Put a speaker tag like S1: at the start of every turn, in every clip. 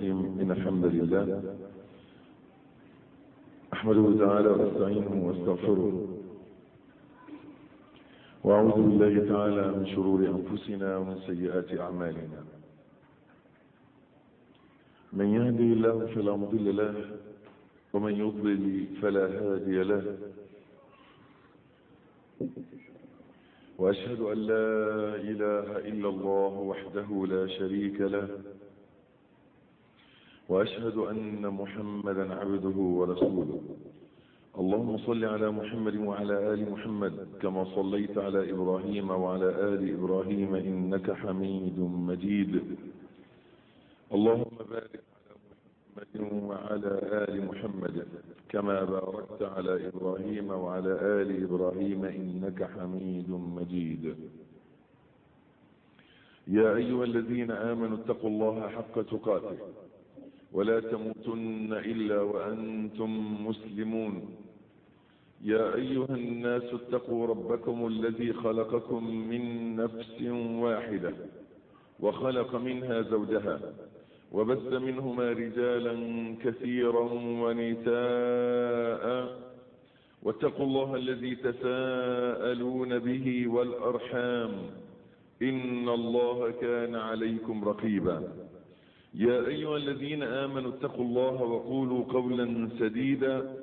S1: الرحيم إن الحمد لله أحمده تعالى وأستعينه وأستغفره وأعوذ بالله تعالى من شرور أنفسنا ومن سيئات أعمالنا من يهدي الله فلا مضل له ومن يضلل فلا هادي له وأشهد أن لا إله إلا الله وحده لا شريك له وأشهد أن محمدا عبده ورسوله اللهم صل على محمد وعلى آل محمد كما صليت على إبراهيم وعلى آل إبراهيم إنك حميد مجيد اللهم بارك على محمد وعلى آل محمد كما باركت على إبراهيم وعلى آل إبراهيم إنك حميد مجيد يا أيها الذين آمنوا اتقوا الله حق تقاته ولا تموتن إلا وأنتم مسلمون يا أيها الناس اتقوا ربكم الذي خلقكم من نفس واحدة وخلق منها زوجها وبث منهما رجالا كثيرا ونساء واتقوا الله الذي تساءلون به والأرحام إن الله كان عليكم رقيبا يا أيها الذين آمنوا اتقوا الله وقولوا قولا سديدا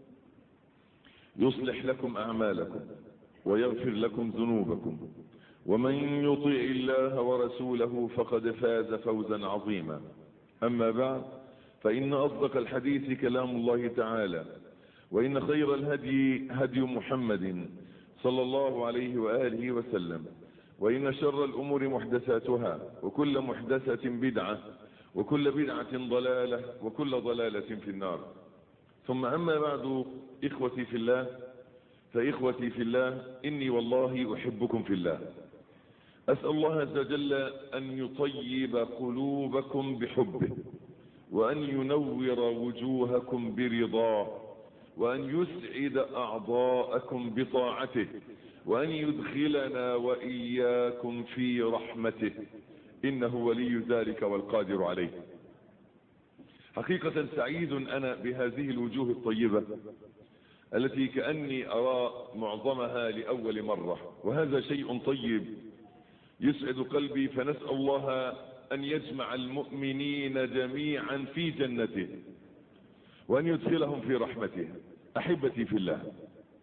S1: يصلح لكم أعمالكم ويغفر لكم ذنوبكم ومن يطيع الله ورسوله فقد فاز فوزا عظيما أما بعد فإن أصدق الحديث كلام الله تعالى وإن خير الهدي هدي محمد صلى الله عليه وآله وسلم وإن شر الأمور محدثاتها وكل محدثة بدعة وكل بدعة ضلالة وكل ضلالة في النار ثم أما بعد إخوتي في الله فإخوتي في الله إني والله أحبكم في الله أسأل الله عز وجل أن يطيب قلوبكم بحبه وأن ينور وجوهكم برضاه وأن يسعد أعضاءكم بطاعته وأن يدخلنا وإياكم في رحمته إنه ولي ذلك والقادر عليه حقيقة سعيد أنا بهذه الوجوه الطيبة التي كأني أرى معظمها لأول مرة وهذا شيء طيب يسعد قلبي فنسأل الله أن يجمع المؤمنين جميعا في جنته وأن يدخلهم في رحمته أحبتي في الله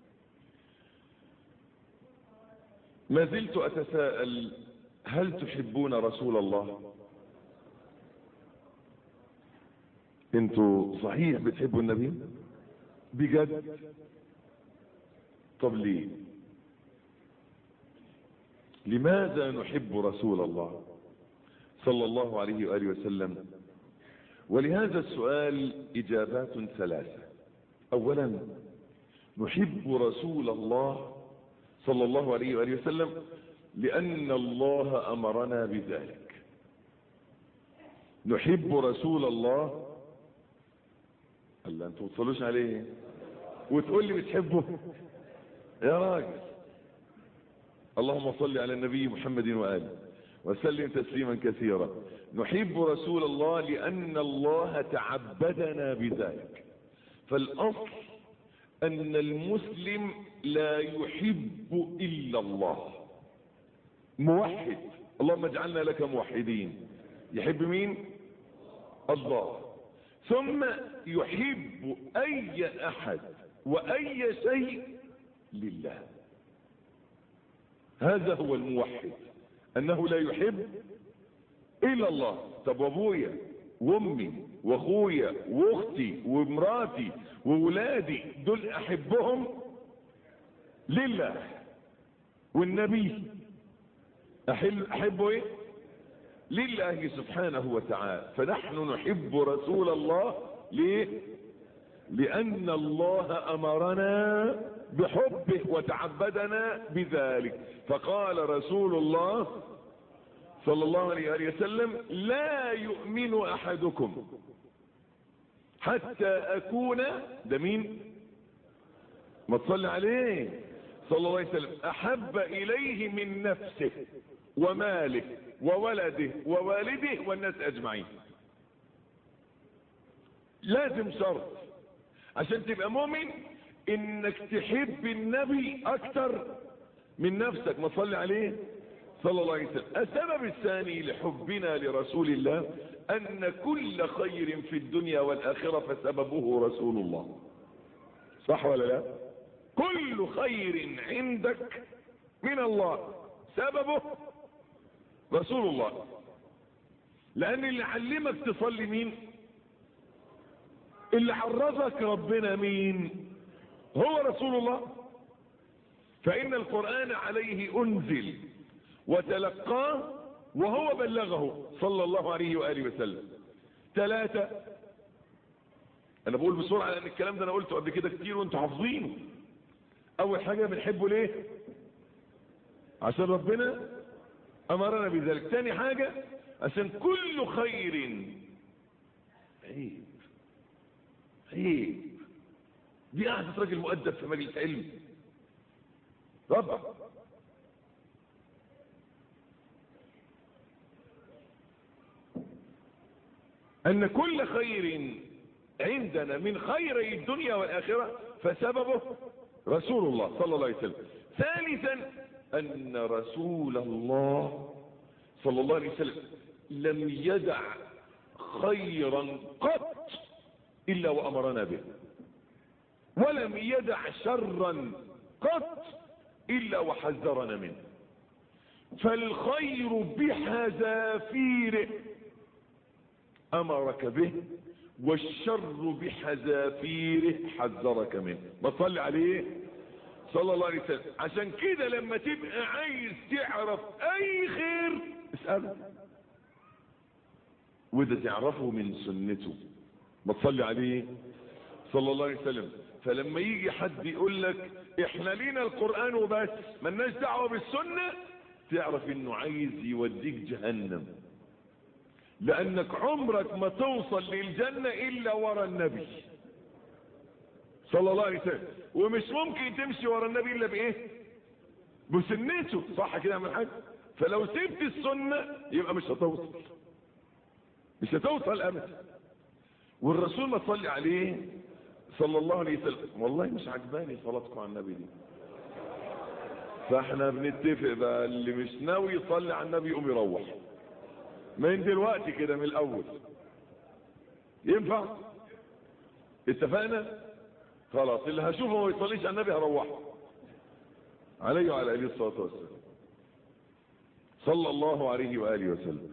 S1: ما زلت أتساءل هل تحبون رسول الله انتوا صحيح بتحبوا النبي بجد طب ليه لماذا نحب رسول الله صلى الله عليه وآله وسلم ولهذا السؤال إجابات ثلاثة أولا نحب رسول الله صلى الله عليه وآله وسلم لأن الله أمرنا بذلك نحب رسول الله قال أنتوا ما تصلوش عليه وتقول لي بتحبه يا راجل اللهم صل على النبي محمد وآله وسلم تسليما كثيرا نحب رسول الله لأن الله تعبدنا بذلك فالأصل أن المسلم لا يحب إلا الله موحد اللهم اجعلنا لك موحدين يحب مين الله ثم يحب اي احد واي شيء لله هذا هو الموحد انه لا يحب الا الله طب وابويا وامي واخويا واختي ومراتي وولادي دول احبهم لله والنبي أحب أحبه إيه؟ لله سبحانه وتعالى فنحن نحب رسول الله ليه لأن الله أمرنا بحبه وتعبدنا بذلك فقال رسول الله صلى الله عليه وسلم لا يؤمن أحدكم حتى أكون ده مين ما تصلي عليه صلى الله عليه وسلم أحب إليه من نفسه وماله وولده ووالده والناس أجمعين لازم شرط عشان تبقى مؤمن انك تحب النبي اكتر من نفسك ما تصلي عليه صلى الله عليه وسلم السبب الثاني لحبنا لرسول الله ان كل خير في الدنيا والاخرة فسببه رسول الله صح ولا لا كل خير عندك من الله سببه رسول الله لان اللي علمك تصلي مين اللي عرفك ربنا مين هو رسول الله فإن القرآن عليه أنزل وتلقاه وهو بلغه صلى الله عليه وآله وسلم ثلاثة أنا بقول بسرعة لأن الكلام ده أنا قلته قبل كده كتير وأنتوا حافظينه أول حاجة بنحبه ليه عشان ربنا أمرنا بذلك ثاني حاجة عشان كل خير عيب عيب دي قعدة راجل مؤدب في مجلس علم ربع أن كل خير عندنا من خيري الدنيا والآخرة فسببه رسول الله صلى الله عليه وسلم ثالثا أن رسول الله صلى الله عليه وسلم لم يدع خيرا قط إلا وأمرنا به ولم يدع شرا قط إلا وحذرنا منه فالخير بحذافيره أمرك به والشر بحذافيره حذرك منه ما تصلي عليه صلى الله عليه وسلم عشان كده لما تبقى عايز تعرف أي خير اسأله وده تعرفه من سنته ما تصلي عليه صلى الله عليه وسلم فلما يجي حد يقول لك احنا لينا القرآن وبس ملناش دعوة بالسنة تعرف انه عايز يوديك جهنم لانك عمرك ما توصل للجنة الا ورا النبي صلى الله عليه وسلم ومش ممكن تمشي ورا النبي الا بايه بسنته صح كده يا عم الحاج فلو سبت السنة يبقى مش هتوصل مش هتوصل ابدا والرسول ما تصلي عليه صلى الله عليه وسلم والله مش عجباني صلاتكم على النبي دي فاحنا بنتفق بقى اللي مش ناوي يصلي على النبي يقوم يروح من دلوقتي كده من الاول ينفع اتفقنا خلاص اللي هشوفه ما يصليش على النبي هروحه عليه وعلى اله الصلاه والسلام صلى الله عليه واله وسلم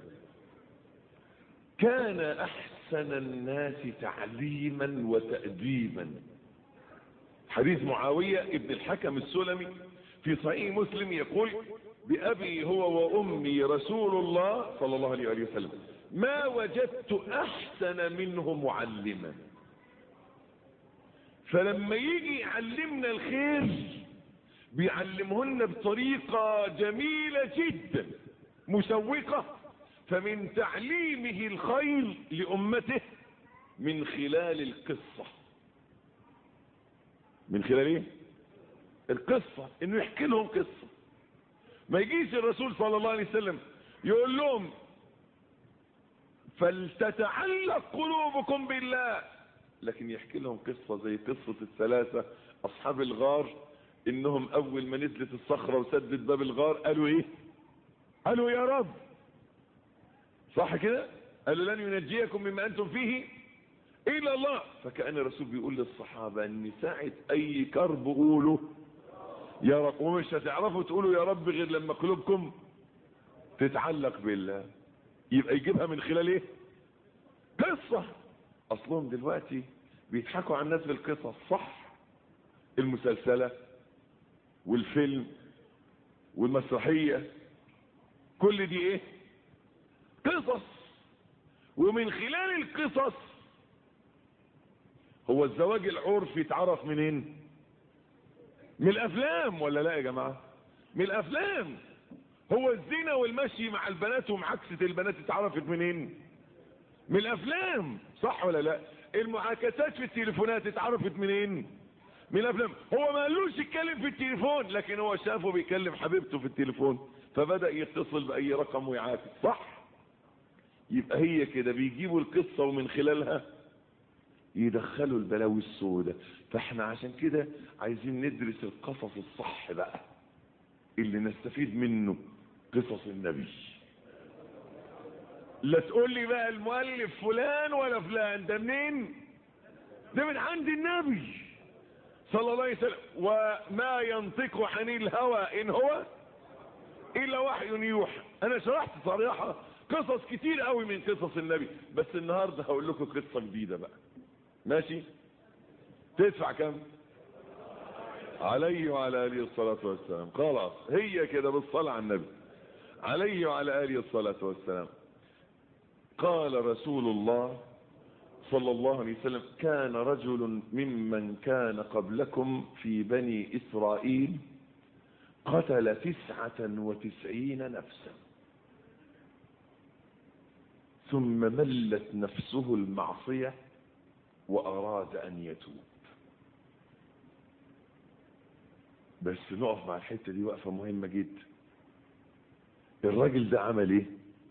S1: كان احسن الناس تعليما وتاديبا حديث معاويه ابن الحكم السلمي في صحيح مسلم يقول بأبي هو وأمي رسول الله صلى الله عليه وسلم ما وجدت أحسن منه معلما فلما يجي يعلمنا الخير بيعلمهن بطريقة جميلة جدا مشوقة فمن تعليمه الخير لأمته من خلال القصة من خلال ايه القصة انه يحكي لهم قصة ما يجيش الرسول صلى الله عليه وسلم يقول لهم فلتتعلق قلوبكم بالله لكن يحكي لهم قصة زي قصة الثلاثة اصحاب الغار انهم اول ما نزلت الصخرة وسدت باب الغار قالوا ايه قالوا يا رب صح كده قالوا لن ينجيكم مما انتم فيه الا الله فكأن الرسول بيقول للصحابة ان ساعة اي كرب قولوا يا رب ومش هتعرفوا تقولوا يا رب غير لما قلوبكم تتعلق بالله يبقى يجيبها من خلال ايه قصة اصلهم دلوقتي بيضحكوا على الناس بالقصص صح المسلسلة والفيلم والمسرحية كل دي ايه قصص ومن خلال القصص هو الزواج العرفي اتعرف منين من الافلام ولا لا يا جماعة من الافلام هو الزنا والمشي مع البنات ومعاكسة البنات اتعرفت منين من الافلام صح ولا لا المعاكسات في التليفونات اتعرفت منين من الافلام هو ما قالوش يتكلم في التليفون لكن هو شافه بيكلم حبيبته في التليفون فبدأ يتصل بأي رقم ويعاكس صح يبقى هي كده بيجيبوا القصة ومن خلالها يدخلوا البلاوي السوداء فاحنا عشان كده عايزين ندرس القصص الصح بقى اللي نستفيد منه قصص النبي لا تقول لي بقى المؤلف فلان ولا فلان ده منين ده من عند النبي صلى الله عليه وسلم وما ينطق عن الهوى ان هو الا وحي يوحى انا شرحت صراحة قصص كتير قوي من قصص النبي بس النهاردة هقول لكم قصة جديدة بقى ماشي تدفع كم عليه وعلى اله الصلاة والسلام خلاص هي كده بالصلاة على النبي عليه وعلى اله الصلاة والسلام قال رسول الله صلى الله عليه وسلم كان رجل ممن كان قبلكم في بني إسرائيل قتل تسعة وتسعين نفسا ثم ملت نفسه المعصية وأراد أن يتوب بس نقف مع الحتة دي وقفة مهمة جدا الراجل ده عمل ايه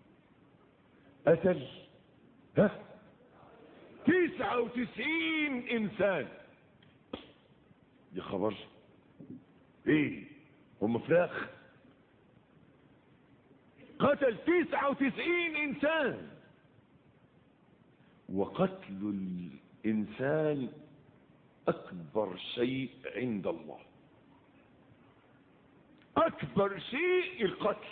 S1: قتل ها تسعة وتسعين انسان يا خبر ايه هم فراخ قتل تسعة وتسعين انسان وقتل الانسان اكبر شيء عند الله اكبر شيء القتل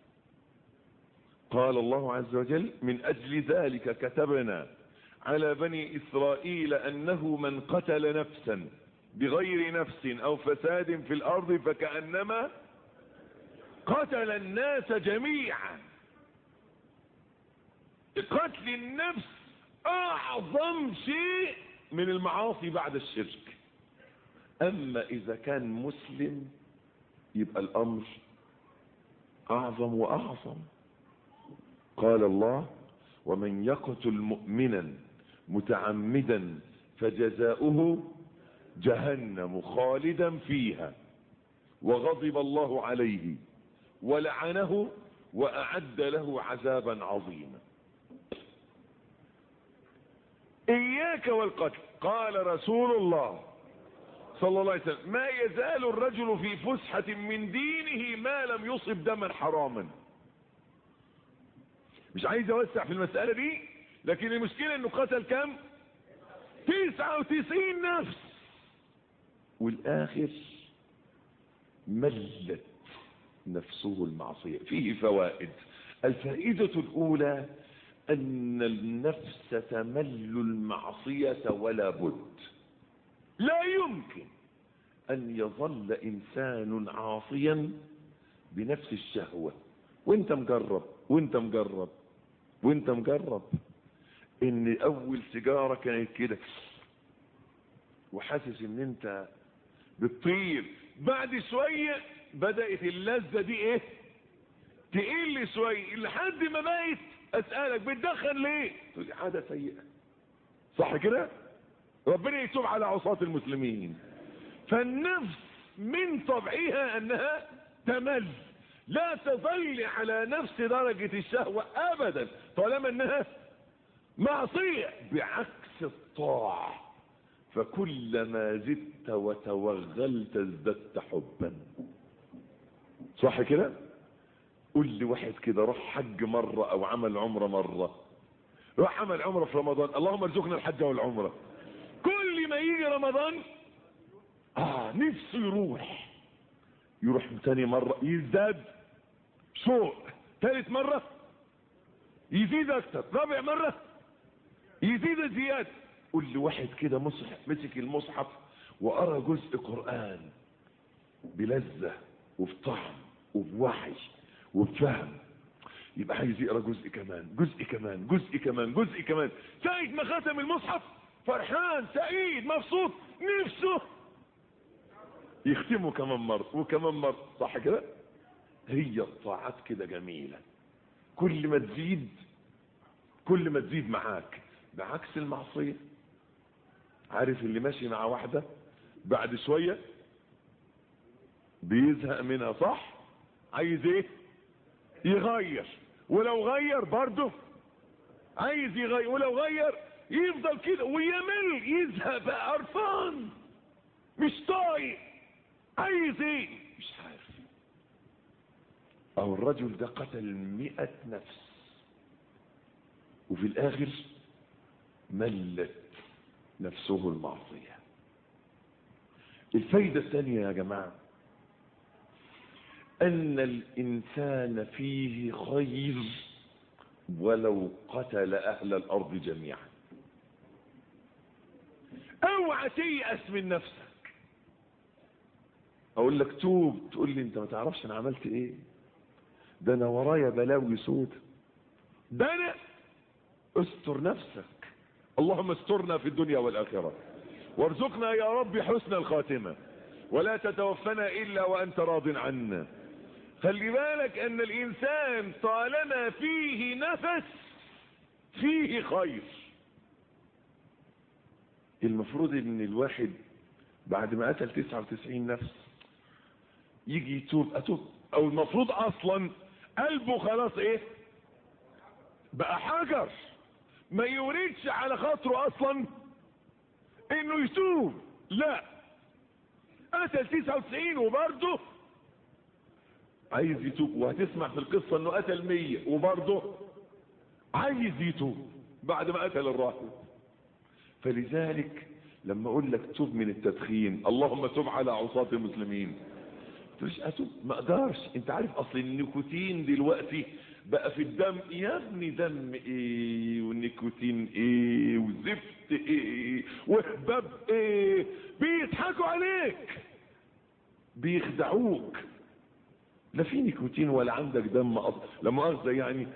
S1: قال الله عز وجل من اجل ذلك كتبنا على بني اسرائيل انه من قتل نفسا بغير نفس او فساد في الارض فكأنما قتل الناس جميعا قتل النفس اعظم شيء من المعاصي بعد الشرك اما اذا كان مسلم يبقى الامر اعظم واعظم قال الله ومن يقتل مؤمنا متعمدا فجزاؤه جهنم خالدا فيها وغضب الله عليه ولعنه واعد له عذابا عظيما اياك والقتل قال رسول الله صلى الله عليه وسلم ما يزال الرجل في فسحة من دينه ما لم يصب دما حراما مش عايز اوسع في المسألة دي لكن المشكلة انه قتل كم تسعة وتسعين نفس والاخر ملت نفسه المعصية فيه فوائد الفائدة الاولى ان النفس تمل المعصية ولا بد لا يمكن ان يظل انسان عاصيا بنفس الشهوة وانت مجرب وانت مجرب وانت مجرب ان اول سيجارة كانت كده وحاسس ان انت بتطير بعد شوية بدأت اللذة دي ايه تقل شوية لحد ما بقت اسألك بتدخن ليه تقول لي عادة سيئة صح كده ربنا يتوب على عصاة المسلمين فالنفس من طبعها انها تمل لا تظل على نفس درجة الشهوة ابدا طالما انها معصية بعكس الطاعة فكلما زدت وتوغلت ازددت حبا صح كده قول لي واحد كده راح حج مرة او عمل عمرة مرة راح عمل عمرة في رمضان اللهم ارزقنا الحج والعمرة كل ما يجي رمضان اه نفسه يروح يروح تاني مرة يزداد شوق ثالث مرة يزيد اكتر رابع مرة يزيد زيادة قول لي واحد كده مصحف مسك المصحف وقرا جزء قرآن بلذة وبطعم وبوحي وبفهم يبقى عايز يقرا جزء كمان جزء كمان جزء كمان جزء كمان ساعة ما ختم المصحف فرحان سعيد مبسوط نفسه يختمه كمان مرة وكمان مرة صح كده هي الطاعات كده جميلة كل ما تزيد كل ما تزيد معاك بعكس المعصية عارف اللي ماشي مع واحدة بعد شوية بيزهق منها صح عايز ايه يغير ولو غير برضه عايز يغير ولو غير يفضل كده ويمل يزهق بقى قرفان مش طايق عايز ايه مش عارف او الرجل ده قتل مئة نفس وفي الاخر ملت نفسه المعصية الفايدة الثانية يا جماعة ان الانسان فيه خير ولو قتل اهل الارض جميعا اوعى تيأس من نفسك اقول لك توب تقول لي انت ما تعرفش انا عملت ايه ده انا ورايا بلاوي سود ده انا استر نفسك اللهم استرنا في الدنيا والاخره وارزقنا يا رب حسن الخاتمه ولا تتوفنا الا وانت راض عنا خلي بالك ان الانسان طالما فيه نفس فيه خير المفروض ان الواحد بعد ما قتل 99 نفس يجي يتوب اتوب او المفروض اصلا قلبه خلاص ايه بقى حجر ما يريدش على خاطره اصلا انه يتوب لا قتل 99 وبرضه عايز يتوب وهتسمع في القصة انه قتل 100 وبرضه عايز يتوب بعد ما قتل الراهب فلذلك لما اقول لك توب من التدخين اللهم توب على عصاة المسلمين تقولش اتوب ما اقدرش انت عارف اصل النيكوتين دلوقتي بقى في الدم يا ابني دم ايه والنيكوتين ايه وزفت ايه وهباب ايه بيضحكوا عليك بيخدعوك لا في نيكوتين ولا عندك دم اصلا لا مؤاخذه يعني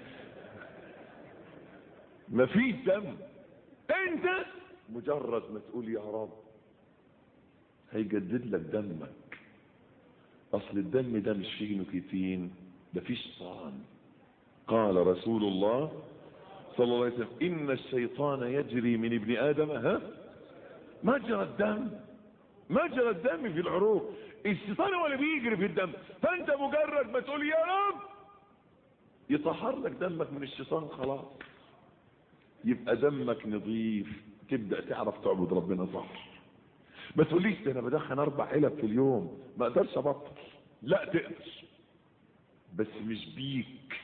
S1: ما فيش دم انت مجرد ما تقول يا رب هيجدد لك دمك اصل الدم ده مش فيه نيكوتين ده فيه شيطان قال رسول الله صلى الله عليه وسلم ان الشيطان يجري من ابن ادم ها مجرى الدم مجرى الدم في العروق الشيطان هو اللي بيجري في الدم فانت مجرد ما تقول يا رب يطهر لك دمك من الشيطان خلاص يبقى دمك نظيف تبدا تعرف تعبد ربنا صح ما تقوليش ده انا بدخن اربع علب في اليوم ما اقدرش ابطل لا تقدر بس مش بيك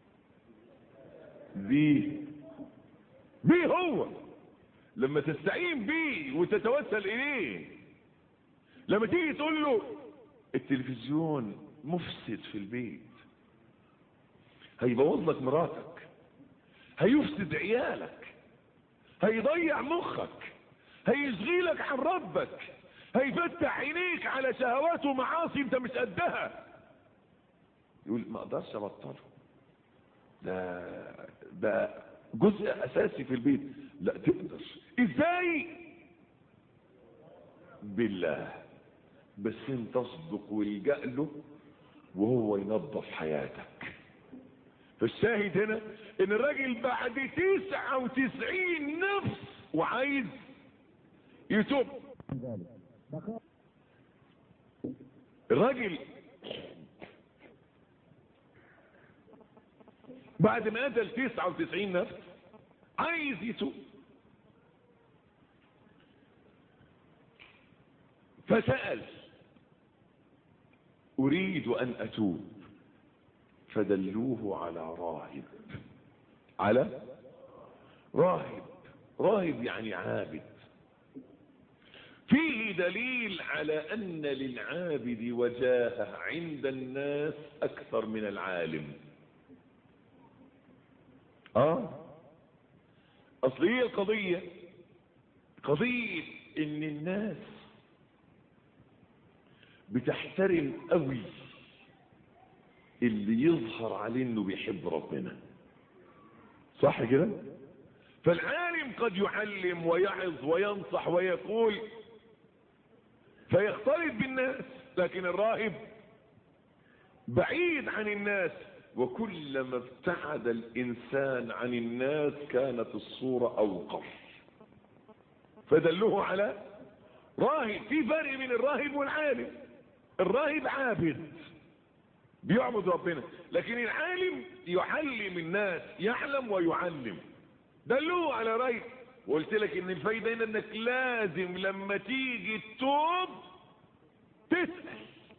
S1: بيه بيه هو لما تستعين بيه وتتوسل اليه لما تيجي تقول له التلفزيون مفسد في البيت هيبوظ لك مراتك هيفسد عيالك هيضيع مخك هيشغلك عن ربك هيفتح عينيك على شهوات ومعاصي انت مش قدها يقول ما اقدرش ابطله ده ده جزء اساسي في البيت لا تقدر ازاي بالله بس انت تصدق والجأ له وهو ينظف حياتك فالشاهد هنا ان الراجل بعد تسعة وتسعين نفس وعايز يتوب الراجل بعد ما قتل تسعة وتسعين نفس عايز يتوب فسأل أريد أن أتوب فدلوه على راهب على راهب راهب يعني عابد فيه دليل على أن للعابد وجاهة عند الناس أكثر من العالم آه أصل هي القضية قضية إن الناس بتحترم قوي اللي يظهر عليه انه بيحب ربنا صح كده فالعالم قد يعلم ويعظ وينصح ويقول فيختلط بالناس لكن الراهب بعيد عن الناس وكلما ابتعد الانسان عن الناس كانت الصورة اوقف فدلوه على راهب في فرق بين الراهب والعالم الراهب عابد بيعبد ربنا لكن العالم يعلم الناس يعلم ويعلم دلوه على راهب وقلت لك ان الفايدة هنا انك لازم لما تيجي تتوب تسأل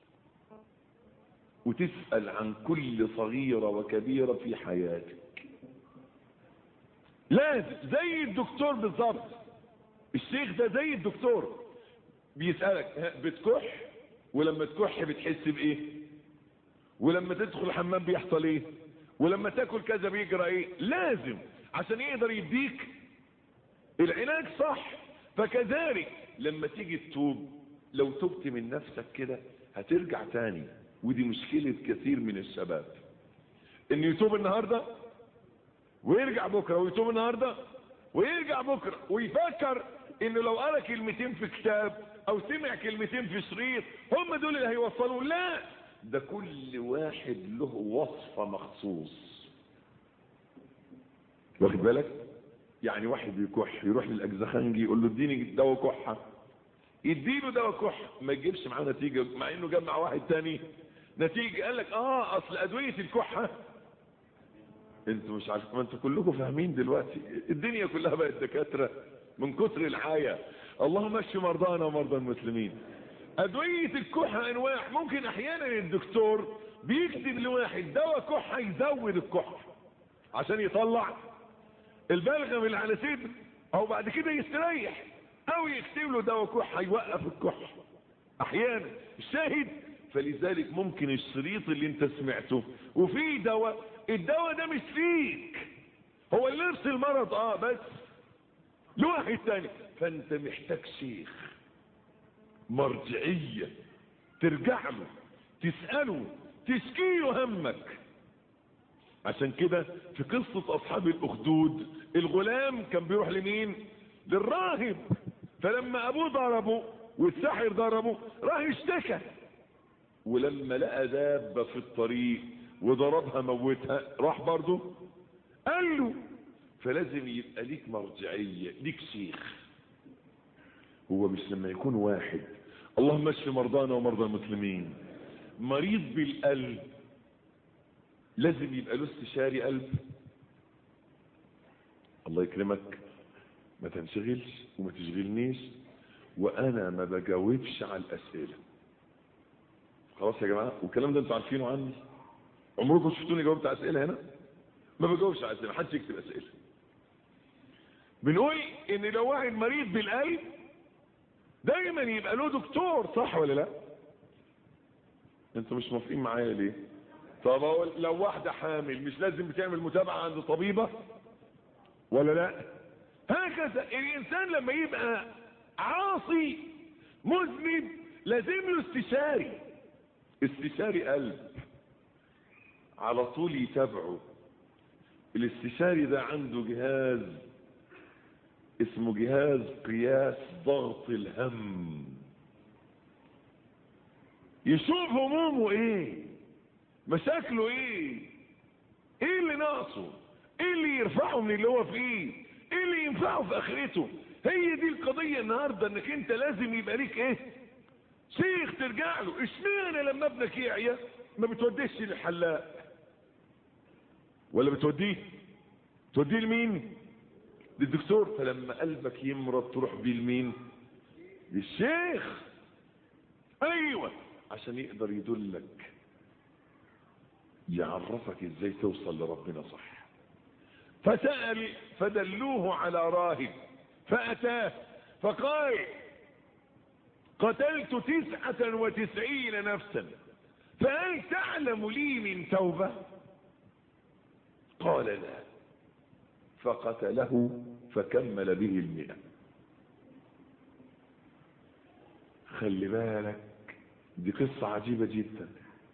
S1: وتسأل عن كل صغيرة وكبيرة في حياتك لازم زي الدكتور بالظبط الشيخ ده زي الدكتور بيسألك ها، بتكح ولما تكح بتحس بايه ولما تدخل الحمام بيحصل ايه ولما تاكل كذا بيجرى ايه لازم عشان يقدر يديك العلاج صح فكذلك لما تيجي تتوب لو تبت من نفسك كده هترجع تاني ودي مشكلة كثير من الشباب ان يتوب النهاردة ويرجع بكرة ويتوب النهاردة ويرجع بكرة ويفكر انه لو قرا كلمتين في كتاب او سمع كلمتين في شريط هم دول اللي هيوصلوا لا ده كل واحد له وصفة مخصوص واخد بالك يعني واحد يكح يروح للاجزخنجي يقول له اديني دواء كحه يديله دواء كحه ما يجيبش معاه نتيجه مع انه جمع واحد تاني نتيجه قال لك اه اصل ادويه الكحه انتوا مش عارف ما انتوا كلكم فاهمين دلوقتي الدنيا كلها بقت دكاتره من كتر العايه اللهم اشف مرضانا ومرضى المسلمين ادويه الكحه انواع ممكن احيانا الدكتور بيكتب لواحد دواء كحه يزود الكحه عشان يطلع البلغم اللي على صدره او بعد كده يستريح او يكتب له دواء كحه يوقف الكحه احيانا الشاهد فلذلك ممكن الشريط اللي انت سمعته وفيه دواء الدواء ده مش فيك هو اللي نفس المرض اه بس لواحد تاني فانت محتاج شيخ مرجعية ترجع له تسأله تشكيله همك عشان كده في قصة اصحاب الاخدود الغلام كان بيروح لمين للراهب فلما ابوه ضربه والساحر ضربه راح اشتكى ولما لقى دابة في الطريق وضربها موتها راح برضه قال له فلازم يبقى ليك مرجعية ليك شيخ هو مش لما يكون واحد اللهم اشف مرضانا ومرضى المسلمين مريض بالقلب لازم يبقى له استشاري قلب الله يكرمك ما تنشغلش وما تشغلنيش وانا ما بجاوبش على الاسئله خلاص يا جماعه والكلام ده انتوا عارفينه عني عمركم شفتوني جاوبت على اسئله هنا ما بجاوبش على اسئله محدش يكتب اسئله بنقول ان لو واحد مريض بالقلب دايما يبقى له دكتور صح ولا لا انتوا مش موافقين معايا ليه طب أقول لو واحده حامل مش لازم بتعمل متابعه عند طبيبه ولا لا هكذا الانسان لما يبقى عاصي مذنب لازم له استشاري استشاري قلب على طول يتابعه الاستشاري ده عنده جهاز اسمه جهاز قياس ضغط الهم يشوف همومه ايه مشاكله ايه ايه اللي ناقصه ايه اللي يرفعه من اللي هو فيه ايه اللي ينفعه في اخرته هي دي القضية النهاردة انك انت لازم يبقى ليك ايه شيخ ترجع له اشمعنى لما ابنك يعيا ما بتوديش للحلاق ولا بتوديه توديه لمين للدكتور فلما قلبك يمرض تروح بيه لمين للشيخ ايوه عشان يقدر يدلك يعرفك ازاي توصل لربنا صح فسأل فدلوه على راهب فأتاه فقال قتلت تسعة وتسعين نفسا فهل تعلم لي من توبة قال لا فقتله فكمل به المئة خلي بالك دي قصة عجيبة جدا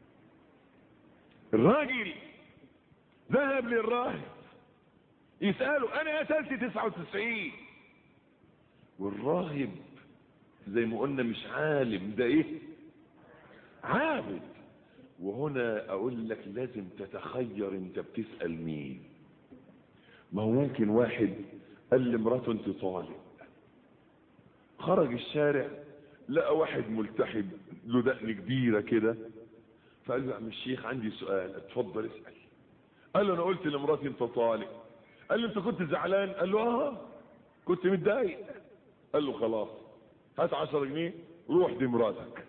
S1: الراجل ذهب للراهب يسأله انا قتلت تسعة وتسعين والراهب زي ما قلنا مش عالم ده ايه عابد وهنا اقول لك لازم تتخير انت بتسأل مين ما هو ممكن واحد قال لمراته انت طالق خرج الشارع لقى واحد ملتحب له دقن كبيرة كده فقال له يا عم الشيخ عندي سؤال اتفضل اسأل قال له انا قلت لمراتي انت طالق قال له انت كنت زعلان قال له اه كنت متضايق قال له خلاص هات 10 جنيه روح دي مراتك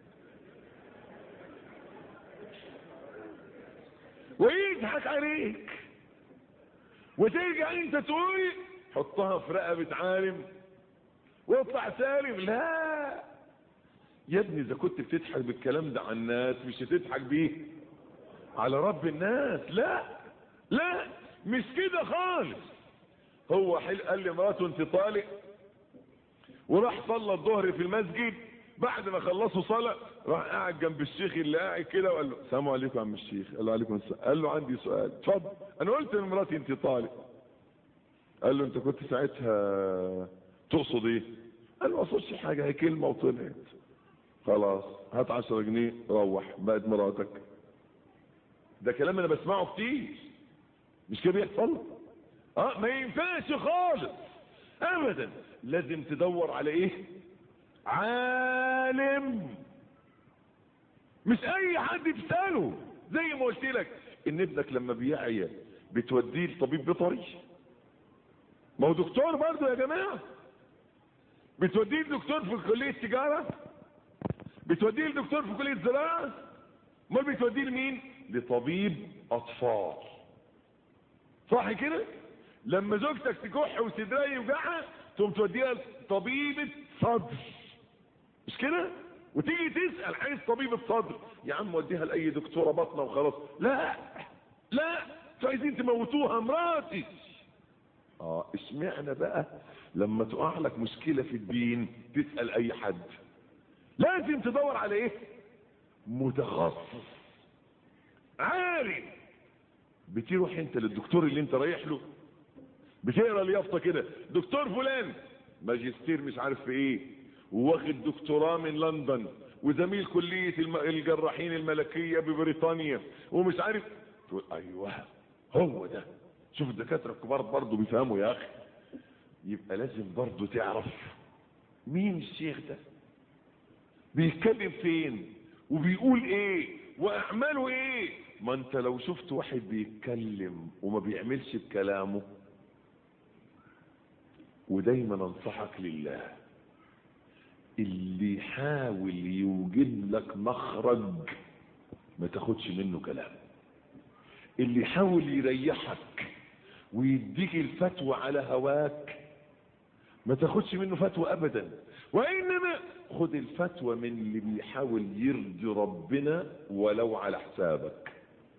S1: ويضحك عليك وترجع انت تقول حطها في رقبة عالم واطلع سالم لا يا ابني اذا كنت بتضحك بالكلام ده على الناس مش هتضحك بيه على رب الناس لا لا مش كده خالص هو حل قال لي مراته انت طالق وراح صلى الظهر في المسجد بعد ما خلصوا صلاة راح قاعد جنب الشيخ اللي قاعد كده وقال له السلام عليكم يا عم الشيخ قال له عليكم السلام قال له عندي سؤال اتفضل انا قلت لمراتي انت طالق قال له انت كنت ساعتها تقصد ايه قال له ما اقصدش حاجه هي كلمه وطلعت خلاص هات 10 جنيه روح بقت مراتك ده كلام انا بسمعه كتير مش كده بيحصل اه ما ينفعش خالص ابدا لازم تدور على ايه عالم مش اي حد تساله زي ما قلت لك ان ابنك لما بيعيا بتوديه لطبيب بيطري ما هو دكتور برضه يا جماعه بتوديه لدكتور في كليه تجاره بتوديه لدكتور في كليه زراعه امال بتوديه لمين لطبيب اطفال صح كده لما زوجتك تكح وصدرها يوجعها تقوم توديها لطبيبه صدر مش كده وتيجي تسال عايز طبيبه صدر يا عم وديها لاي دكتوره بطنه وخلاص لا لا انتوا عايزين تموتوها مراتي اه اشمعنى بقى لما تقع لك مشكله في الدين تسال اي حد لازم تدور على ايه متخصص عالم بتروح انت للدكتور اللي انت رايح له بتقرا اليافطه كده دكتور فلان ماجستير مش عارف في ايه وواخد دكتوراه من لندن وزميل كليه الم... الجراحين الملكيه ببريطانيا ومش عارف تقول ايوه هو ده شوف الدكاتره الكبار برضه بيفهموا يا اخي يبقى لازم برضه تعرف مين الشيخ ده بيتكلم فين وبيقول ايه واعماله ايه ما انت لو شفت واحد بيتكلم وما بيعملش بكلامه ودايما انصحك لله اللي يحاول يوجد لك مخرج ما تاخدش منه كلام اللي يحاول يريحك ويديك الفتوى على هواك ما تاخدش منه فتوى ابدا وانما خد الفتوى من اللي بيحاول يرضي ربنا ولو على حسابك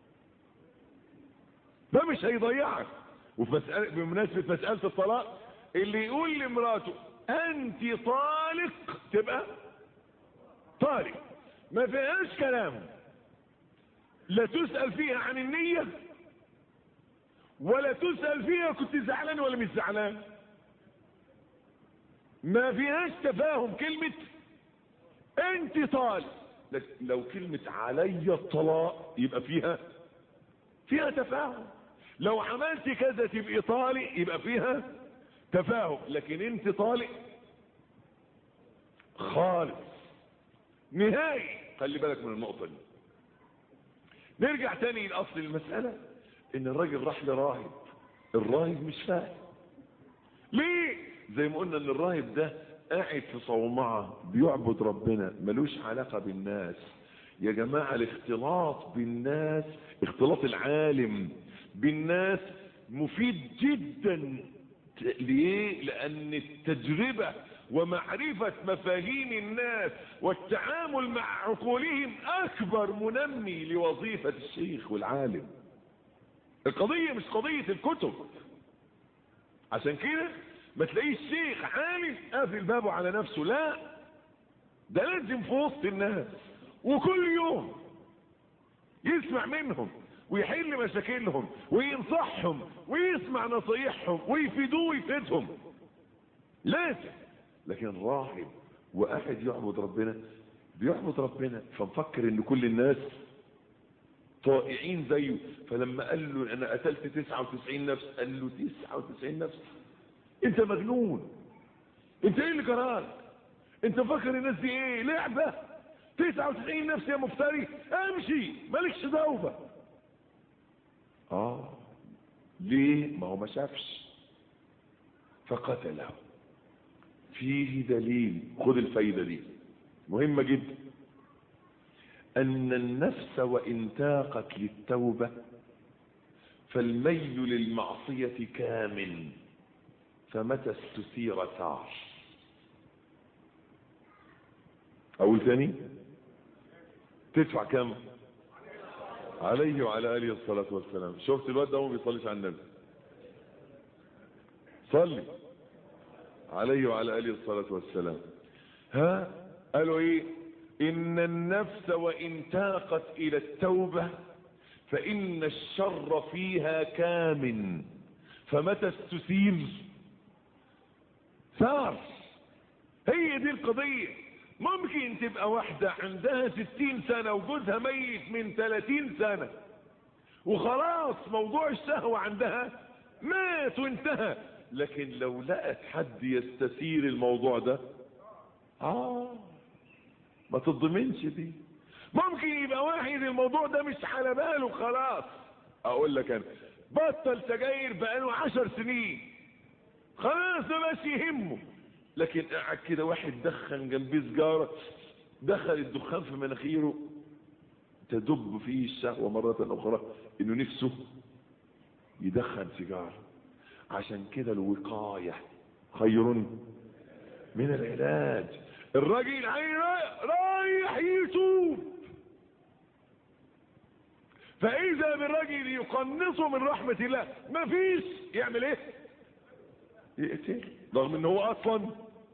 S1: ده مش هيضيعك وفي مسألة بمناسبة مسألة الطلاق اللي يقول لمراته انت طالق تبقى طالق ما فيهاش كلام لا تسأل فيها عن النية ولا تسأل فيها كنت زعلان ولا مش زعلان ما فيهاش تفاهم كلمة انت طالق لو كلمة علي الطلاق يبقى فيها فيها تفاهم لو عملت كذا تبقى طالق يبقى فيها تفاهم لكن انت طالق خالص نهائي خلي بالك من النقطة دي نرجع تاني لأصل المسألة ان الراجل راح لراهب الراهب مش فاهم ليه زي ما قلنا ان الراهب ده قاعد في صومعة بيعبد ربنا ملوش علاقة بالناس يا جماعة الاختلاط بالناس اختلاط العالم بالناس مفيد جدا ليه لان التجربة ومعرفة مفاهيم الناس والتعامل مع عقولهم اكبر منمي لوظيفة الشيخ والعالم القضية مش قضية الكتب عشان كده ما تلاقيش شيخ عالم قافل بابه على نفسه لا ده لازم في وسط الناس وكل يوم يسمع منهم ويحل مشاكلهم وينصحهم ويسمع نصايحهم ويفيدوه ويفيدهم لازم لكن راهب وقاعد يعبد ربنا بيعبد ربنا فمفكر ان كل الناس طائعين زيه فلما قال له انا قتلت 99 نفس قال له 99 نفس انت مجنون انت ايه اللي جرالك انت فاكر الناس دي ايه لعبه 99 نفس يا مفتري امشي مالكش دعوه اه ليه ما هو ما شافش فقتله فيه دليل خذ الفايدة دي مهمة جدا أن النفس وإن تاقت للتوبة فالميل للمعصية كامل فمتى استثير ثار أقول تاني تدفع كم عليه وعلى آله الصلاة والسلام شفت الواد ده ما بيصليش على النبي صلي عليه وعلى آله الصلاة والسلام ها قالوا ايه ان النفس وان تاقت الى التوبة فان الشر فيها كامن فمتى استثير ثار هي دي القضية ممكن تبقى واحدة عندها ستين سنة وجوزها ميت من ثلاثين سنة وخلاص موضوع الشهوة عندها مات وانتهى لكن لو لقت حد يستثير الموضوع ده اه ما تضمنش دي ممكن يبقى واحد الموضوع ده مش على باله خلاص اقول لك انا بطل سجاير بقاله عشر سنين خلاص ده بس يهمه لكن قاعد كده واحد دخن جنبيه سجاره دخل الدخان في مناخيره تدب فيه الشهوه مره اخرى انه نفسه يدخن سيجاره عشان كده الوقايه خير من العلاج الراجل رايح يتوب فاذا بالراجل يقنصه من رحمه الله مفيش يعمل ايه يقتل رغم ان هو اصلا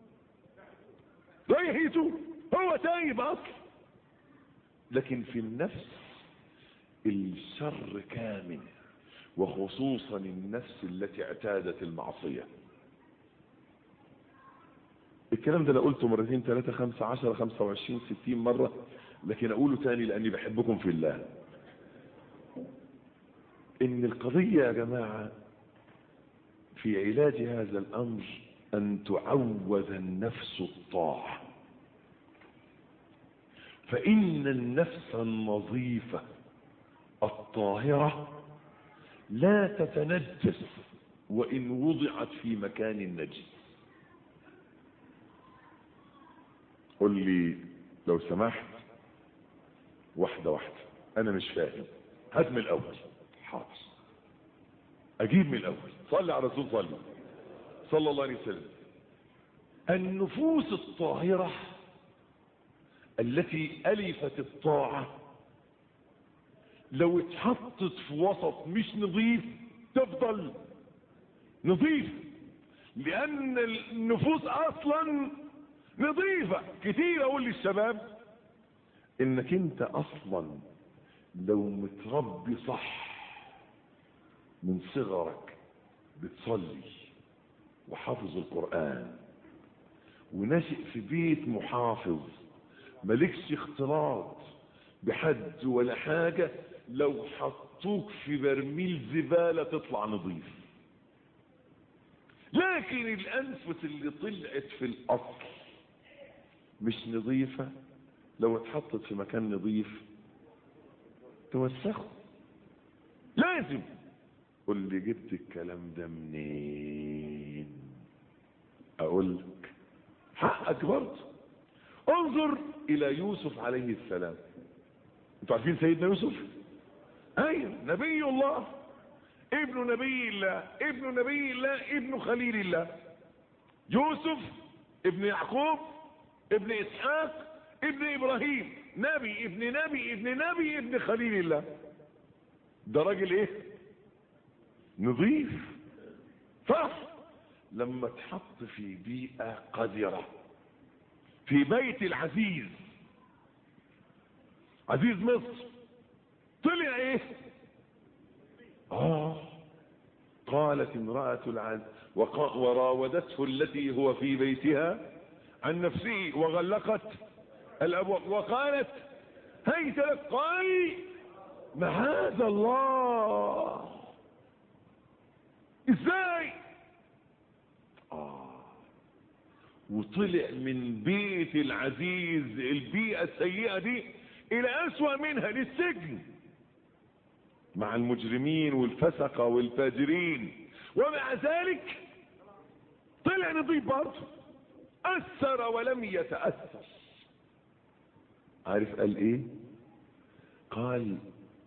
S1: رايح يتوب هو تايب اصلا لكن في النفس الشر كامل وخصوصا النفس التي اعتادت المعصية الكلام ده انا قلته مرتين ثلاثة خمسة عشرة خمسة وعشرين ستين مرة لكن اقوله تاني لاني بحبكم في الله ان القضية يا جماعة في علاج هذا الامر ان تعوذ النفس الطاعة فان النفس النظيفة الطاهرة لا تتنجس وان وضعت في مكان نجس قل لي لو سمحت واحدة واحدة انا مش فاهم هات من الاول حاضر اجيب من الاول صلي على رسول صلي صلى الله عليه وسلم النفوس الطاهرة التي ألفت الطاعة لو اتحطت في وسط مش نظيف تفضل نظيف لأن النفوس أصلا نظيفة كتير أقول للشباب إنك أنت أصلا لو متربي صح من صغرك بتصلي وحافظ القرآن ونشئ في بيت محافظ مالكش اختلاط بحد ولا حاجة لو حطوك في برميل زبالة تطلع نظيف لكن الأنفس اللي طلعت في الأصل مش نظيفة لو اتحطت في مكان نظيف توسخه لازم قل لي جبت الكلام ده منين اقول لك حقك برضه انظر الى يوسف عليه السلام انتوا عارفين سيدنا يوسف ايوه نبي الله ابن نبي الله ابن نبي الله ابن خليل الله يوسف ابن يعقوب ابن اسحاق ابن ابراهيم نبي ابن نبي ابن نبي ابن خليل الله ده راجل ايه نظيف صح لما اتحط في بيئة قذرة في بيت العزيز عزيز مصر طلع ايه اه قالت امرأة العز وراودته التي هو في بيتها عن نفسه وغلقت الابواب وقالت هيت لك قال معاذ الله ازاي آه. وطلع من بيت العزيز البيئة السيئة دي الى اسوأ منها للسجن مع المجرمين والفسقة والفاجرين ومع ذلك طلع نظيف برضه اثر ولم يتاثر عارف قال ايه قال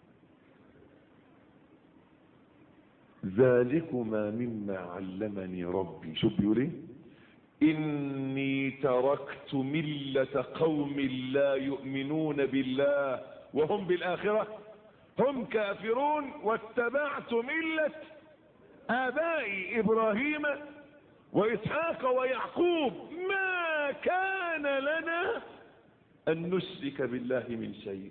S1: ذلكما مما علمني ربي شوف بيقول ايه اني تركت ملة قوم لا يؤمنون بالله وهم بالاخرة هم كافرون واتبعت ملة ابائي ابراهيم واسحاق ويعقوب ما كان لنا ان نشرك بالله من شيء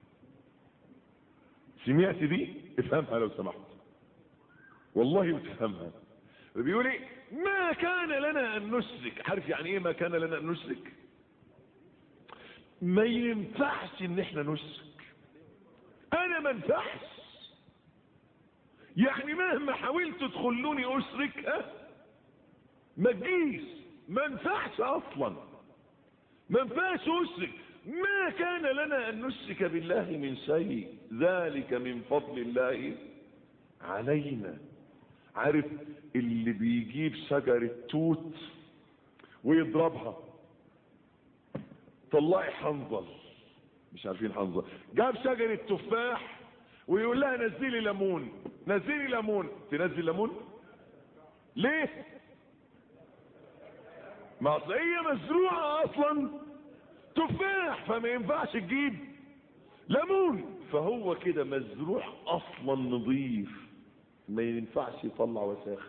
S1: سمعت دي افهمها لو سمحت والله بتفهمها بيقول ايه ما كان لنا ان نشرك عارف يعني ايه ما كان لنا ان نشرك ما ينفعش ان احنا نشرك انا ما ينفعش يعني مهما حاولت تدخلوني اشرك ها ما تجيش ما ينفعش اصلا ما ينفعش اشرك ما كان لنا ان نشرك بالله من شيء ذلك من فضل الله علينا عارف اللي بيجيب شجرة توت ويضربها طلعي حنظل مش عارفين حنظل جاب شجرة تفاح ويقول لها نزلي ليمون نزلي ليمون تنزل ليمون ليه ما اصل هي مزروعة اصلا تفاح فما ينفعش تجيب ليمون فهو كده مزروع اصلا نظيف ما ينفعش يطلع وساخ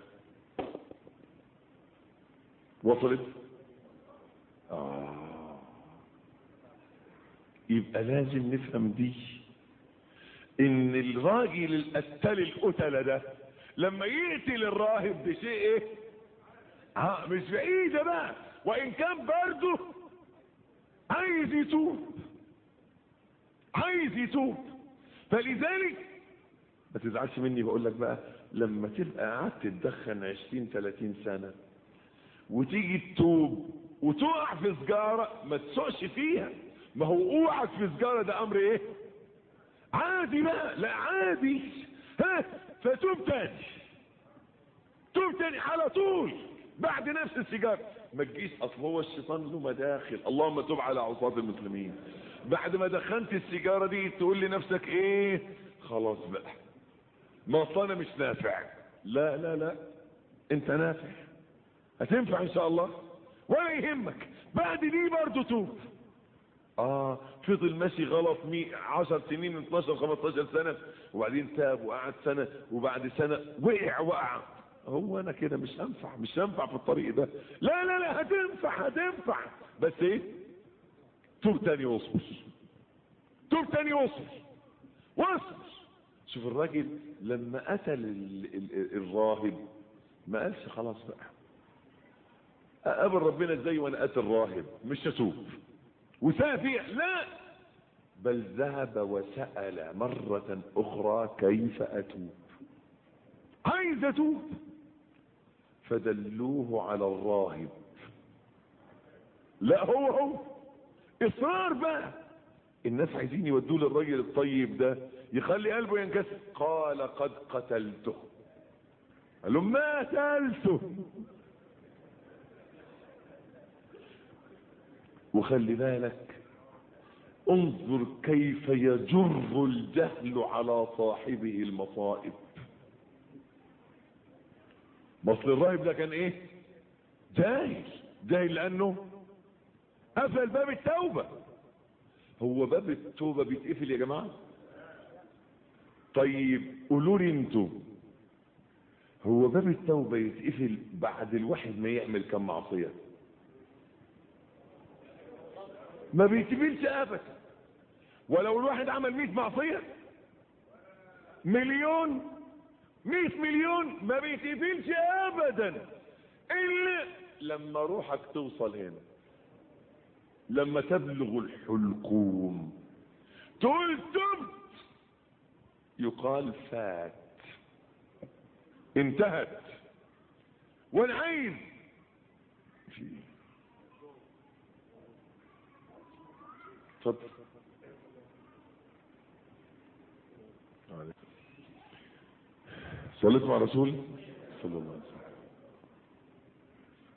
S1: وصلت آه. يبقى لازم نفهم دي ان الراجل القتال القتلة ده لما يقتل الراهب بشيء ايه اه مش بعيدة بقى وان كان برضه عايز يتوب عايز يتوب فلذلك ما تزعلش مني بقول لك بقى لما تبقى قعدت تدخن 20 30 سنه وتيجي تتوب وتقع في سجاره ما تسوقش فيها ما هو اوعك في سجاره ده امر ايه عادي بقى لا عادي ها فتوب تاني توب تاني على طول بعد نفس السيجاره ما تجيش اصل هو الشيطان له مداخل اللهم تب على عصاة المسلمين بعد ما دخنت السيجاره دي تقول لنفسك ايه خلاص بقى ما اصل انا مش نافع لا لا لا انت نافع هتنفع ان شاء الله ولا يهمك بعد دي برضه توب اه فضل ماشي غلط مي 10 سنين 12 15 سنه وبعدين تاب وقعد سنه وبعد سنه وقع وقع هو انا كده مش هنفع مش هنفع في الطريق ده لا لا لا هتنفع هتنفع بس ايه توب تاني واصبر توب تاني واصبر واصبر شوف الراجل لما قتل ال ال الراهب ما قالش خلاص بقى اقابل ربنا ازاي وانا قاتل راهب مش هتوب وسافع لا بل ذهب وسأل مرة أخرى كيف أتوب عايز أتوب فدلوه على الراهب لا هو هو إصرار بقى الناس عايزين يودوه للراجل الطيب ده يخلي قلبه ينكسر قال قد قتلته قال لهم ما قتلته وخلي بالك انظر كيف يجر الجهل على صاحبه المصائب مصل الراهب ده كان ايه جاهل جاهل لانه قفل باب التوبة هو باب التوبة بيتقفل يا جماعة طيب قولوا لي انتوا هو باب التوبة يتقفل بعد الواحد ما يعمل كم معصية ما بيتقفلش ابدا ولو الواحد عمل 100 معصية مليون 100 مليون ما بيتقفلش ابدا الا لما روحك توصل هنا لما تبلغ الحلقوم تقول تبت يقال فات انتهت وانا عايز في اتفضل صليت مع رسول صلى الله عليه وسلم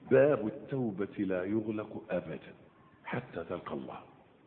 S1: باب التوبة لا يغلق أبدا حتى تلقى الله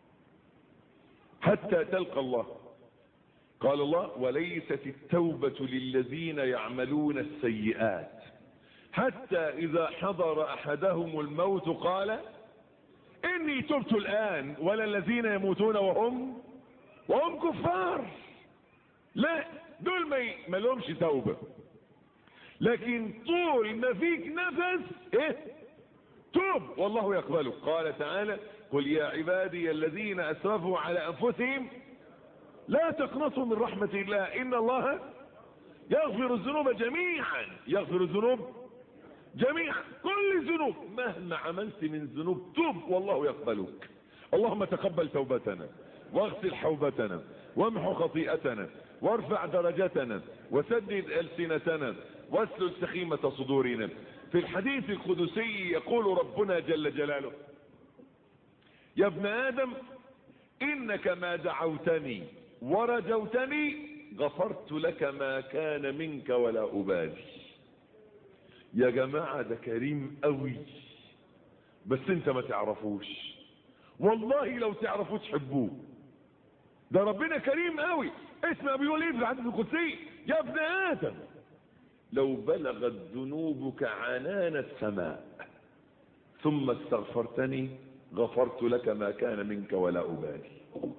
S1: حتى تلقى الله قال الله وليست التوبة للذين يعملون السيئات حتى إذا حضر أحدهم الموت قال إني تبت الآن ولا الذين يموتون وهم وهم كفار لا دول ما ما لهمش توبة لكن طول ما فيك نفس ايه توب والله يقبله قال تعالى قل يا عبادي الذين اسرفوا على انفسهم لا تقنطوا من رحمة الله ان الله يغفر الذنوب جميعا يغفر الذنوب جميعا كل الذنوب مهما عملت من ذنوب توب والله يقبلك اللهم تقبل توبتنا واغسل حوبتنا وامحو خطيئتنا وارفع درجتنا وسدد ألسنتنا واسلل سخيمة صدورنا في الحديث القدسي يقول ربنا جل جلاله يا ابن آدم إنك ما دعوتني ورجوتني غفرت لك ما كان منك ولا أبالي يا جماعة ده كريم قوي بس انت ما تعرفوش والله لو تعرفوه تحبوه ده ربنا كريم قوي اسمع بيقول ايه في الحديث القدسي يا ابن ادم لو بلغت ذنوبك عنان السماء ثم استغفرتني غفرت لك ما كان منك ولا ابالي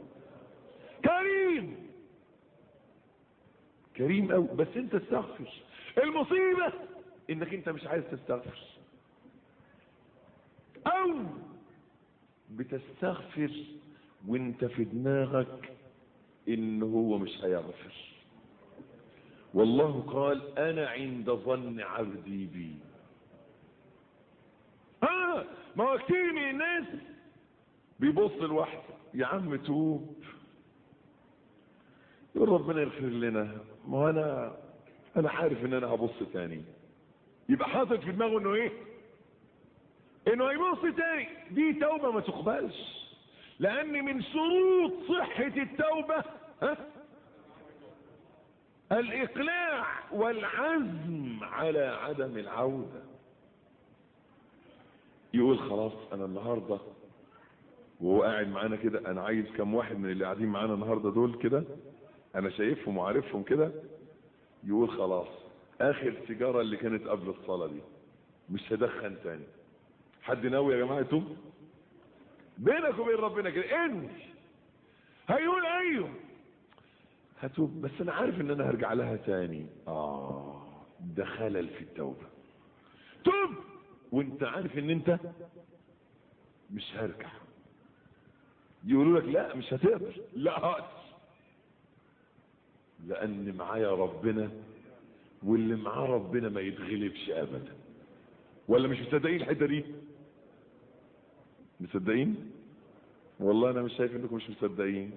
S1: كريم كريم قوي بس انت استغفر المصيبه انك انت مش عايز تستغفر او بتستغفر وانت في دماغك ان هو مش هيغفر والله قال انا عند ظن عبدي بي اه ما هو كتير من الناس بيبص لوحده يا عم توب يقول ربنا يغفر لنا ما هو انا انا عارف ان انا هبص تاني يبقى حاطط في دماغه انه ايه انه هيبص تاني دي توبه ما تقبلش لان من شروط صحة التوبة ها؟ الاقلاع والعزم على عدم العودة يقول خلاص انا النهاردة وهو قاعد معانا كده انا عايز كم واحد من اللي قاعدين معانا النهاردة دول كده انا شايفهم وعارفهم كده يقول خلاص اخر سيجارة اللي كانت قبل الصلاة دي مش هدخن تاني حد ناوي يا جماعة يتوب بينك وبين ربنا كده انت هيقول ايوه هتوب بس انا عارف ان انا هرجع لها تاني اه ده خلل في التوبة توب وانت عارف ان انت مش هرجع يقولوا لك لا مش هتقدر لا هقدر لان معايا ربنا واللي معاه ربنا ما يتغلبش ابدا ولا مش مصدقين الحته دي مصدقين والله انا مش شايف انكم مش مصدقين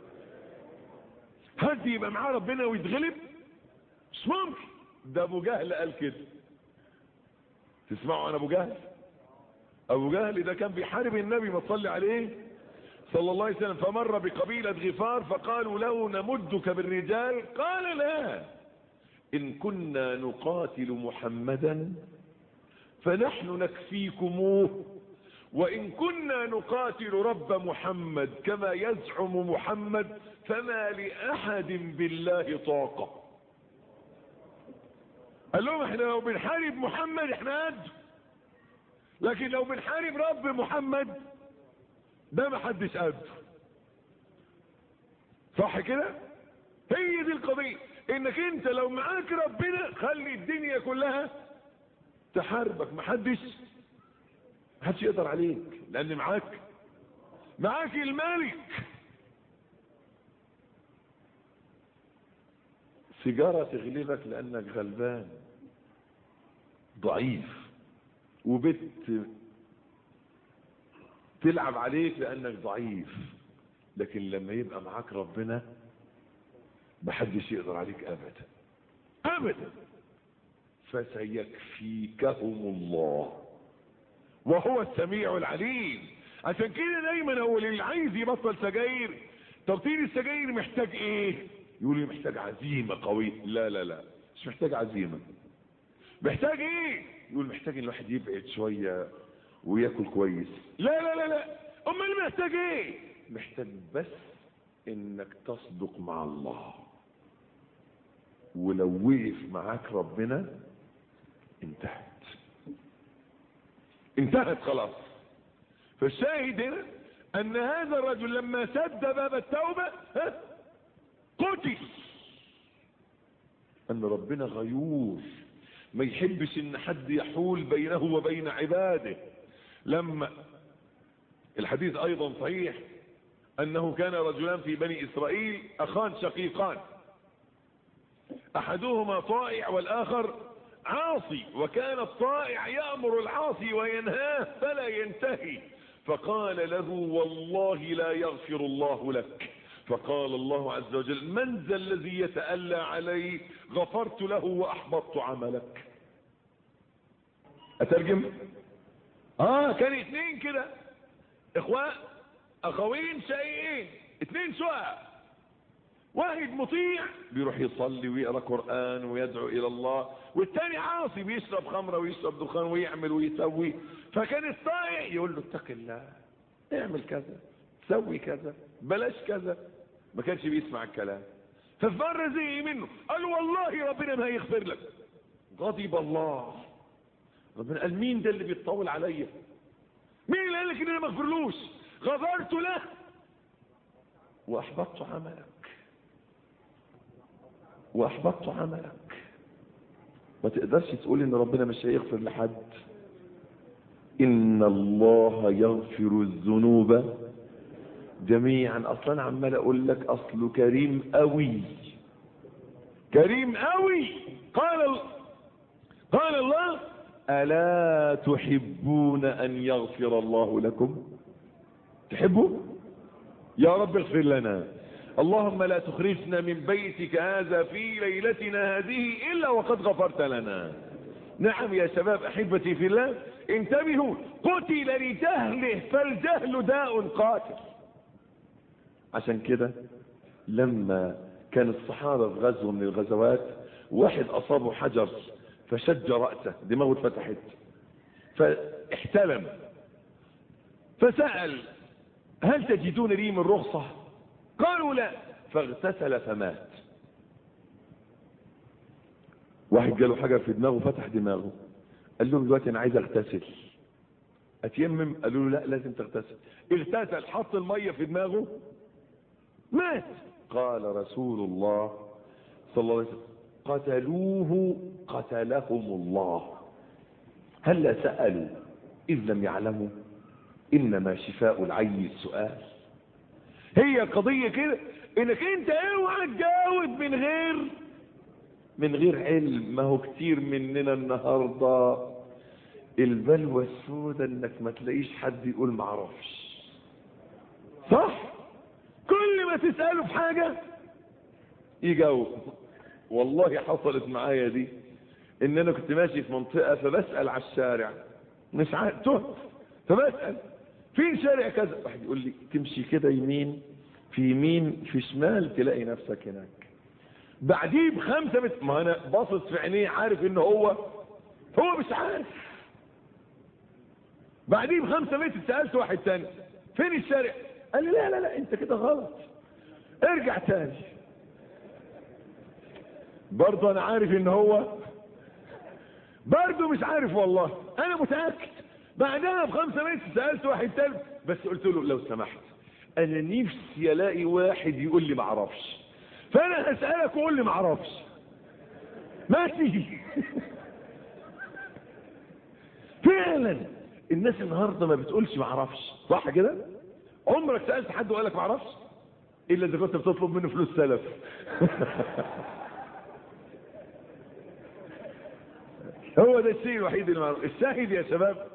S1: حد يبقى معاه ربنا ويتغلب مش ممكن ده ابو جهل قال كده تسمعوا عن ابو جهل ابو جهل ده كان بيحارب النبي ما تصلي عليه صلى الله عليه وسلم فمر بقبيلة غفار فقالوا له نمدك بالرجال قال لا ان كنا نقاتل محمدا فنحن نكفيكموه وإن كنا نقاتل رب محمد كما يزعم محمد فما لأحد بالله طاقة قال لهم احنا لو بنحارب محمد احنا قد لكن لو بنحارب رب محمد ده ما حدش قده صح كده هي دي القضية انك انت لو معاك ربنا خلي الدنيا كلها تحاربك محدش محدش يقدر عليك لان معاك معاك الملك سيجارة تغلبك لانك غلبان ضعيف وبت تلعب عليك لانك ضعيف لكن لما يبقى معاك ربنا محدش يقدر عليك ابدا ابدا فسيكفيكهم الله وهو السميع العليم عشان كده دايما هو اللي عايز يبطل سجاير تبطيل السجاير محتاج ايه يقول لي محتاج عزيمة قوية لا لا لا مش محتاج عزيمة محتاج ايه يقول محتاج ان الواحد يبعد شويه وياكل كويس لا لا لا لا امال محتاج ايه محتاج بس انك تصدق مع الله ولو وقف معاك ربنا انتهت انتهت خلاص فالشاهد هنا ان هذا الرجل لما سد باب التوبة ها، قتل ان ربنا غيور ما يحبش ان حد يحول بينه وبين عباده لما الحديث ايضا صحيح انه كان رجلان في بني اسرائيل اخان شقيقان احدهما طائع والاخر عاصي وكان الطائع يأمر العاصي وينهاه فلا ينتهي فقال له والله لا يغفر الله لك فقال الله عز وجل من ذا الذي يتألى علي غفرت له وأحبطت عملك أترجم آه كان اتنين كده إخوان أخوين شقيقين اتنين شقق واحد مطيع بيروح يصلي ويقرا قران ويدعو الى الله والتاني عاصي بيشرب خمره ويشرب دخان ويعمل ويسوي فكان الطائع يقول له اتق الله اعمل كذا سوي كذا بلاش كذا ما كانش بيسمع الكلام ففي مره زي منه قال والله ربنا ما هيغفر لك غضب الله ربنا قال مين ده اللي بيتطول عليا مين اللي قال لك ان انا ما اغفرلوش غفرت له واحبطت عملك واحبطت عملك ما تقدرش تقول ان ربنا مش هيغفر لحد ان الله يغفر الذنوب جميعا اصلا عمال اقول لك اصله كريم قوي كريم قوي قال ال... قال الله الا تحبون ان يغفر الله لكم تحبوا يا رب اغفر لنا اللهم لا تخرجنا من بيتك هذا في ليلتنا هذه إلا وقد غفرت لنا نعم يا شباب أحبتي في الله انتبهوا قتل لجهله فالجهل داء قاتل عشان كده لما كان الصحابة في غزوة من الغزوات واحد أصابه حجر فشج رأسه دماغه اتفتحت فاحتلم فسأل هل تجدون لي من رخصة قالوا لا فاغتسل فمات واحد جاله حاجة في دماغه فتح دماغه قال لهم دلوقتي انا عايز اغتسل اتيمم قالوا له لا لازم تغتسل اغتسل حط المية في دماغه مات قال رسول الله صلى الله عليه وسلم قتلوه قتلهم الله هل سألوا إذ لم يعلموا إنما شفاء العي السؤال هي قضية كده انك انت اوعى تجاوب من غير من غير علم ما هو كتير مننا النهاردة البلوى السوداء انك ما تلاقيش حد يقول معرفش صح كل ما تسأله في حاجة يجاوب والله حصلت معايا دي ان انا كنت ماشي في منطقة فبسأل على الشارع مش عارف تهت فبسأل فين شارع كذا واحد يقول لي تمشي كده يمين في يمين في شمال تلاقي نفسك هناك بعديه بخمسة متر ما انا باصص في عينيه عارف ان هو هو مش عارف بعديه بخمسة متر سألت واحد تاني فين الشارع قال لي لا لا لا انت كده غلط ارجع تاني برضه انا عارف ان هو برضه مش عارف والله انا متأكد بعدها بخمسة متر سألت واحد تاني بس قلت له لو سمحت انا نفسي الاقي واحد يقول لي معرفش فانا هسألك وقول لي معرفش ماشي فعلا الناس النهارده ما بتقولش معرفش صح كده عمرك سألت حد وقال لك معرفش الا اذا كنت بتطلب منه فلوس سلف هو ده الشيء الوحيد اللي معروف الشاهد يا شباب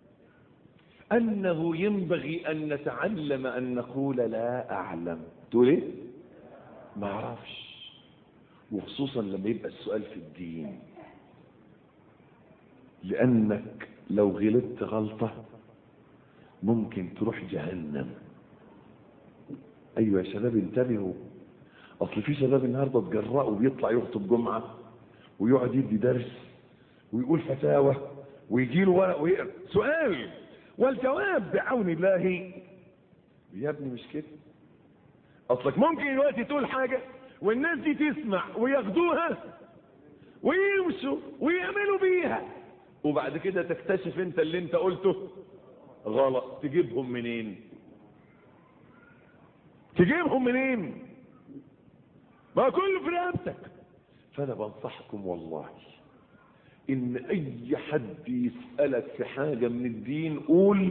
S1: انه ينبغي ان نتعلم ان نقول لا اعلم تقول ايه ما اعرفش وخصوصا لما يبقى السؤال في الدين لانك لو غلطت غلطة ممكن تروح جهنم ايوه يا شباب انتبهوا اصل في شباب النهارده اتجرأوا وبيطلع يخطب جمعة ويقعد يدي درس ويقول فتاوى ويجي له ورق ويقرا سؤال والجواب بعون الله يا ابني مش كده اصلك ممكن دلوقتي تقول حاجة والناس دي تسمع وياخدوها ويمشوا ويعملوا بيها وبعد كده تكتشف انت اللي انت قلته غلط تجيبهم منين تجيبهم منين ما كله في رقبتك فانا بنصحكم والله ان اي حد يسألك في حاجة من الدين قول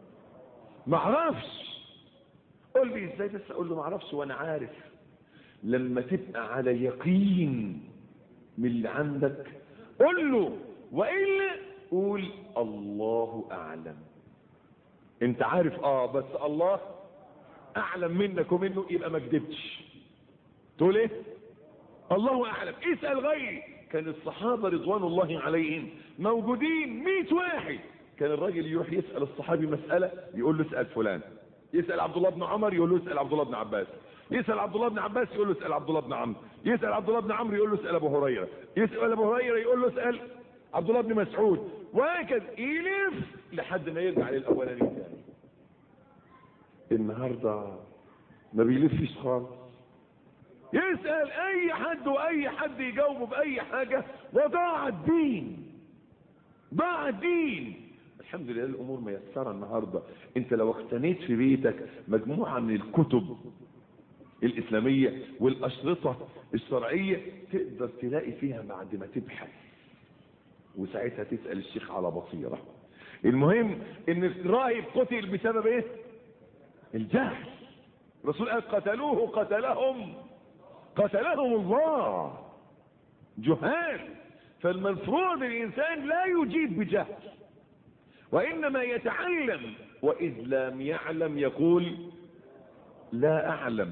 S1: معرفش قول لي ازاي بس اقول له معرفش وانا عارف لما تبقى على يقين من اللي عندك قول له والا قول الله اعلم انت عارف اه بس الله اعلم منك ومنه يبقى ما كدبتش تقول ايه الله اعلم اسال غيري كان الصحابه رضوان الله عليهم موجودين 100 واحد كان الراجل يروح يسال الصحابي مساله يقول له اسال فلان يسال عبد الله بن عمر يقول له اسال عبد الله بن عباس يسال عبد الله بن عباس يقول له اسال عبد الله بن عمرو يسال عبد الله بن عمرو يقول له اسال ابو هريره يسال ابو هريره يقول له اسال عبد الله بن مسعود وهكذا يلف لحد ما يرجع للاولاني تاني النهارده ما بيلفش خالص يسأل اي حد واي حد يجاوبه باي حاجة وضاع الدين ضاع الدين الحمد لله الامور ميسرة النهاردة انت لو اقتنيت في بيتك مجموعة من الكتب الاسلامية والاشرطة الشرعية تقدر تلاقي فيها بعد ما تبحث وساعتها تسأل الشيخ على بصيرة المهم ان الراهب قتل بسبب ايه الجهل الرسول قال قتلوه قتلهم قتلهم الله جهال فالمفروض الإنسان لا يجيب بجهل وإنما يتعلم وإذ لم يعلم يقول لا أعلم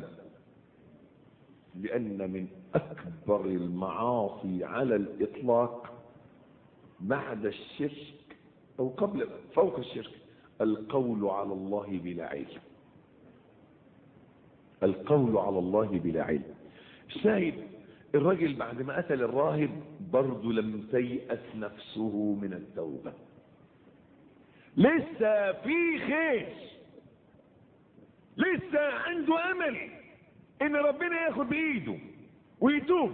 S1: لأن من أكبر المعاصي على الإطلاق بعد الشرك أو قبل فوق الشرك القول على الله بلا علم القول على الله بلا علم شاهد الراجل بعد ما قتل الراهب برضه لم تيأس نفسه من التوبة لسه في خير لسه عنده امل ان ربنا ياخد بايده ويتوب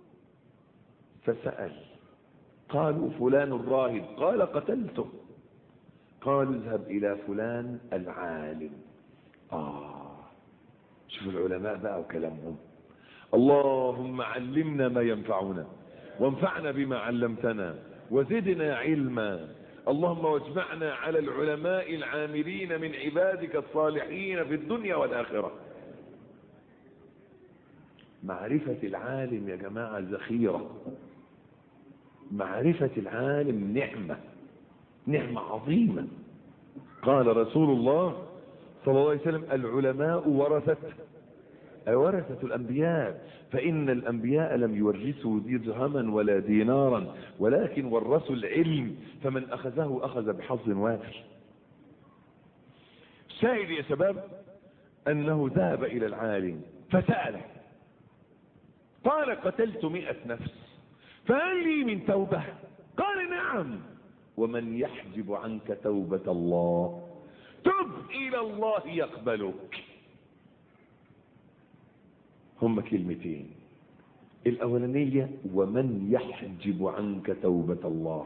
S1: فسأل قالوا فلان الراهب قال قتلته قال اذهب الى فلان العالم اه شوف العلماء بقى وكلامهم اللهم علمنا ما ينفعنا وانفعنا بما علمتنا وزدنا علما اللهم واجمعنا على العلماء العاملين من عبادك الصالحين في الدنيا والآخرة معرفة العالم يا جماعة ذخيرة معرفة العالم نعمة نعمة عظيمة قال رسول الله صلى الله عليه وسلم العلماء ورثة ورثة الأنبياء فإن الأنبياء لم يورثوا درهما ولا دينارا ولكن ورثوا العلم فمن أخذه أخذ بحظ وافر شاهد يا شباب أنه ذهب إلى العالم فسأله قال قتلت مئة نفس فهل لي من توبة قال نعم ومن يحجب عنك توبة الله تب إلى الله يقبلك هم كلمتين الأولانية ومن يحجب عنك توبة الله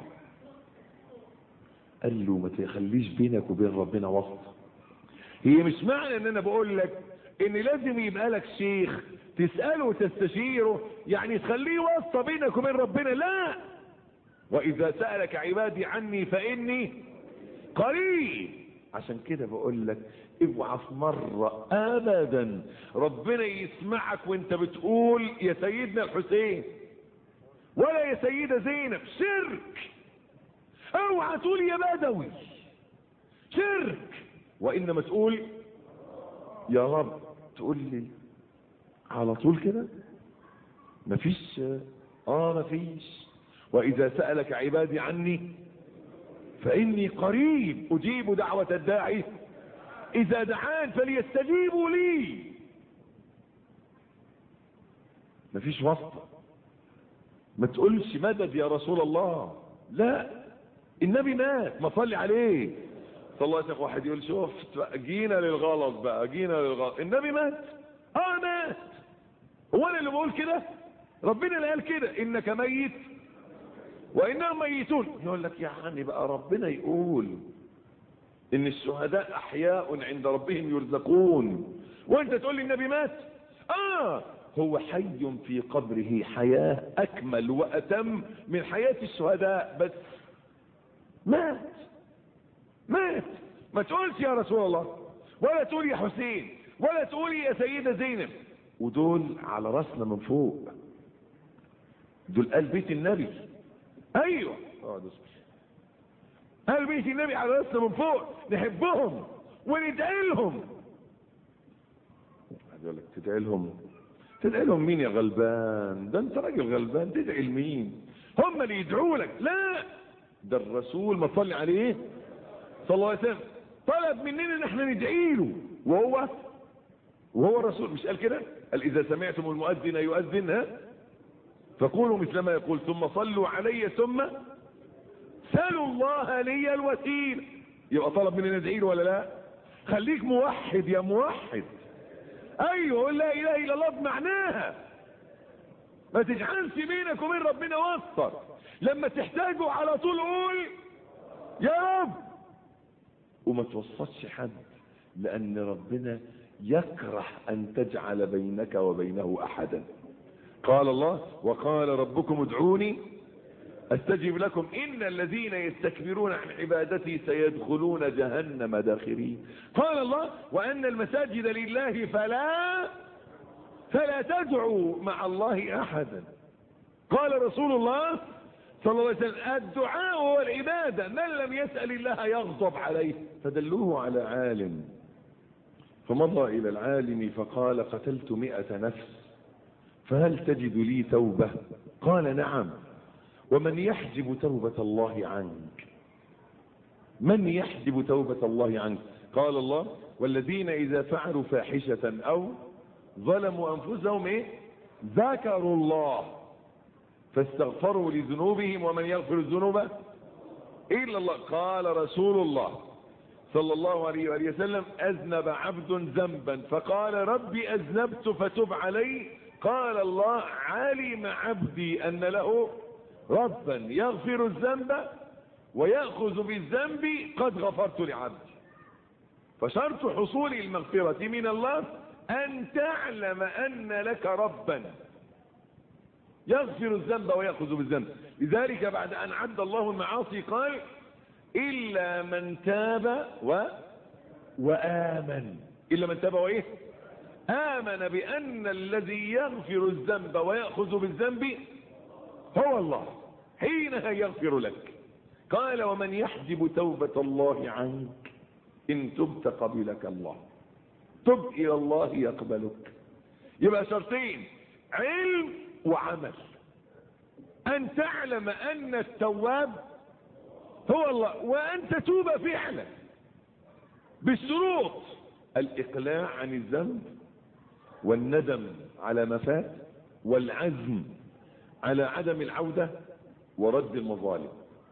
S1: قال له ما تخليش بينك وبين ربنا واسطة هي مش معنى ان انا بقول لك ان لازم يبقى لك شيخ تسأله وتستشيره يعني تخليه واسطة بينك وبين ربنا لا واذا سألك عبادي عني فاني قريب عشان كده بقول لك اوعى في مرة ابدا ربنا يسمعك وانت بتقول يا سيدنا الحسين ولا يا سيدة زينب شرك اوعى تقول يا بدوي شرك وانما تقول يا رب تقول لي على طول كده مفيش اه مفيش واذا سألك عبادي عني فاني قريب اجيب دعوة الداعي اذا دعان فليستجيبوا لي مفيش واسطة ما تقولش مدد يا رسول الله لا النبي مات ما صلي عليه صلى الله عليه وسلم واحد يقول شفت بقى جينا للغلط بقى جينا للغلط النبي مات اه مات هو انا اللي بقول كده ربنا اللي قال كده انك ميت وانهم ميتون يقول لك يعني بقى ربنا يقول ان الشهداء احياء عند ربهم يرزقون وانت تقول لي النبي مات اه هو حي في قبره حياة اكمل واتم من حياة الشهداء بس مات مات ما تقولش يا رسول الله ولا تقول يا حسين ولا تقول يا سيدة زينب ودول على راسنا من فوق دول قال بيت النبي ايوه اقعد اصبر قال بيت النبي على راسنا من فوق نحبهم وندعي لهم يقول لك تدعي لهم تدعي لهم مين يا غلبان ده انت راجل غلبان تدعي لمين هم اللي يدعوا لك لا ده الرسول ما صلي عليه صلى الله عليه وسلم طلب مننا ان احنا ندعي له وهو وهو الرسول مش قال كده قال اذا سمعتم المؤذن يؤذن ها فقولوا مثل ما يقول ثم صلوا علي ثم سلوا الله لي الوسيله يبقى طلب مننا ندعي له ولا لا خليك موحد يا موحد ايوه قول لا اله الا الله بمعناها ما تجعلش بينك وبين ربنا واسطه لما تحتاجه على طول قول يا رب وما توسطش حد لان ربنا يكره ان تجعل بينك وبينه احدا قال الله وقال ربكم ادعوني استجب لكم ان الذين يستكبرون عن عبادتي سيدخلون جهنم داخرين قال الله وان المساجد لله فلا فلا تدعوا مع الله احدا قال رسول الله صلى الله عليه وسلم الدعاء هو العبادة من لم يسأل الله يغضب عليه فدلوه على عالم فمضى إلى العالم فقال قتلت مئة نفس فهل تجد لي توبة قال نعم ومن يحجب توبة الله عنك من يحجب توبة الله عنك قال الله والذين إذا فعلوا فاحشة أو ظلموا أنفسهم إيه ذكروا الله فاستغفروا لذنوبهم ومن يغفر الذنوب إلا الله قال رسول الله صلى الله عليه وآله وسلم أذنب عبد ذنبا فقال ربي أذنبت فتب علي قال الله علم عبدي أن له ربا يغفر الذنب ويأخذ بالذنب قد غفرت لعبدي فشرط حصول المغفرة من الله أن تعلم أن لك ربا يغفر الذنب ويأخذ بالذنب لذلك بعد أن عد الله المعاصي قال إلا من تاب و... وآمن إلا من تاب وإيه آمن بأن الذي يغفر الذنب ويأخذ بالذنب هو الله حينها يغفر لك قال ومن يحجب توبة الله عنك إن تبت قبلك الله تب إلى الله يقبلك يبقى شرطين علم وعمل أن تعلم أن التواب هو الله وأن تتوب فعلا بالشروط الإقلاع عن الذنب والندم على ما فات والعزم على عدم العودة ورد المظالم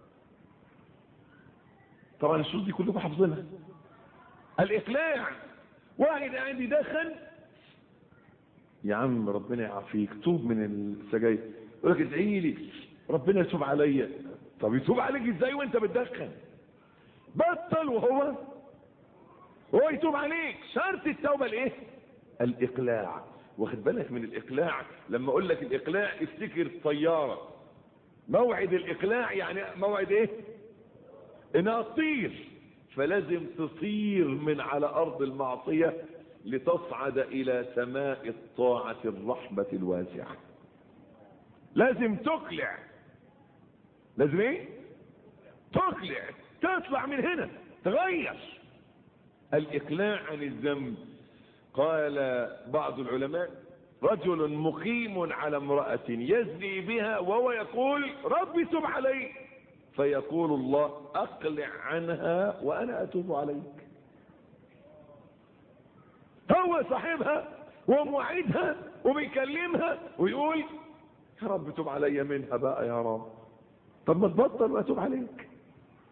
S1: طبعا الشروط دي كلكم حافظينها الإقلاع واحد قاعد يدخن يا عم ربنا يعافيك توب من السجاير يقول لك ادعي لي ربنا يتوب عليا طب يتوب عليك ازاي وانت بتدخن بطل وهو هو يتوب عليك شرط التوبه الايه الاقلاع واخد بالك من الاقلاع لما اقول لك الاقلاع افتكر طياره موعد الاقلاع يعني موعد ايه انها تطير فلازم تصير من على ارض المعصيه لتصعد الى سماء الطاعة الرحمة الواسعة لازم تقلع لازم ايه تقلع تطلع من هنا تغير الاقلاع عن الذنب قال بعض العلماء رجل مقيم على امرأة يزني بها وهو يقول ربي تب علي فيقول الله اقلع عنها وانا اتوب عليك هو صاحبها وموعدها وبيكلمها ويقول يا رب تب علي منها بقى يا رب طب ما تبطل واتوب عليك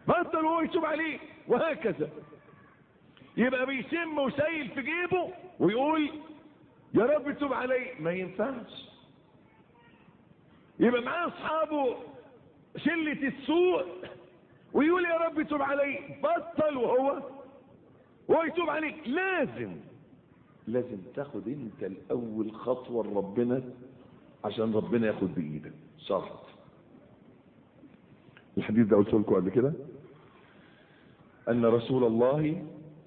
S1: بطل وهو يتوب عليه وهكذا يبقى بيشم وشايل في جيبه ويقول يا رب توب علي ما ينفعش يبقى معاه اصحابه شلة السوء ويقول يا رب توب علي بطل وهو وهو يتوب عليك لازم لازم تاخد انت الاول خطوة لربنا عشان ربنا ياخد بايدك شرط الحديث ده قلت لكم قبل كده ان رسول الله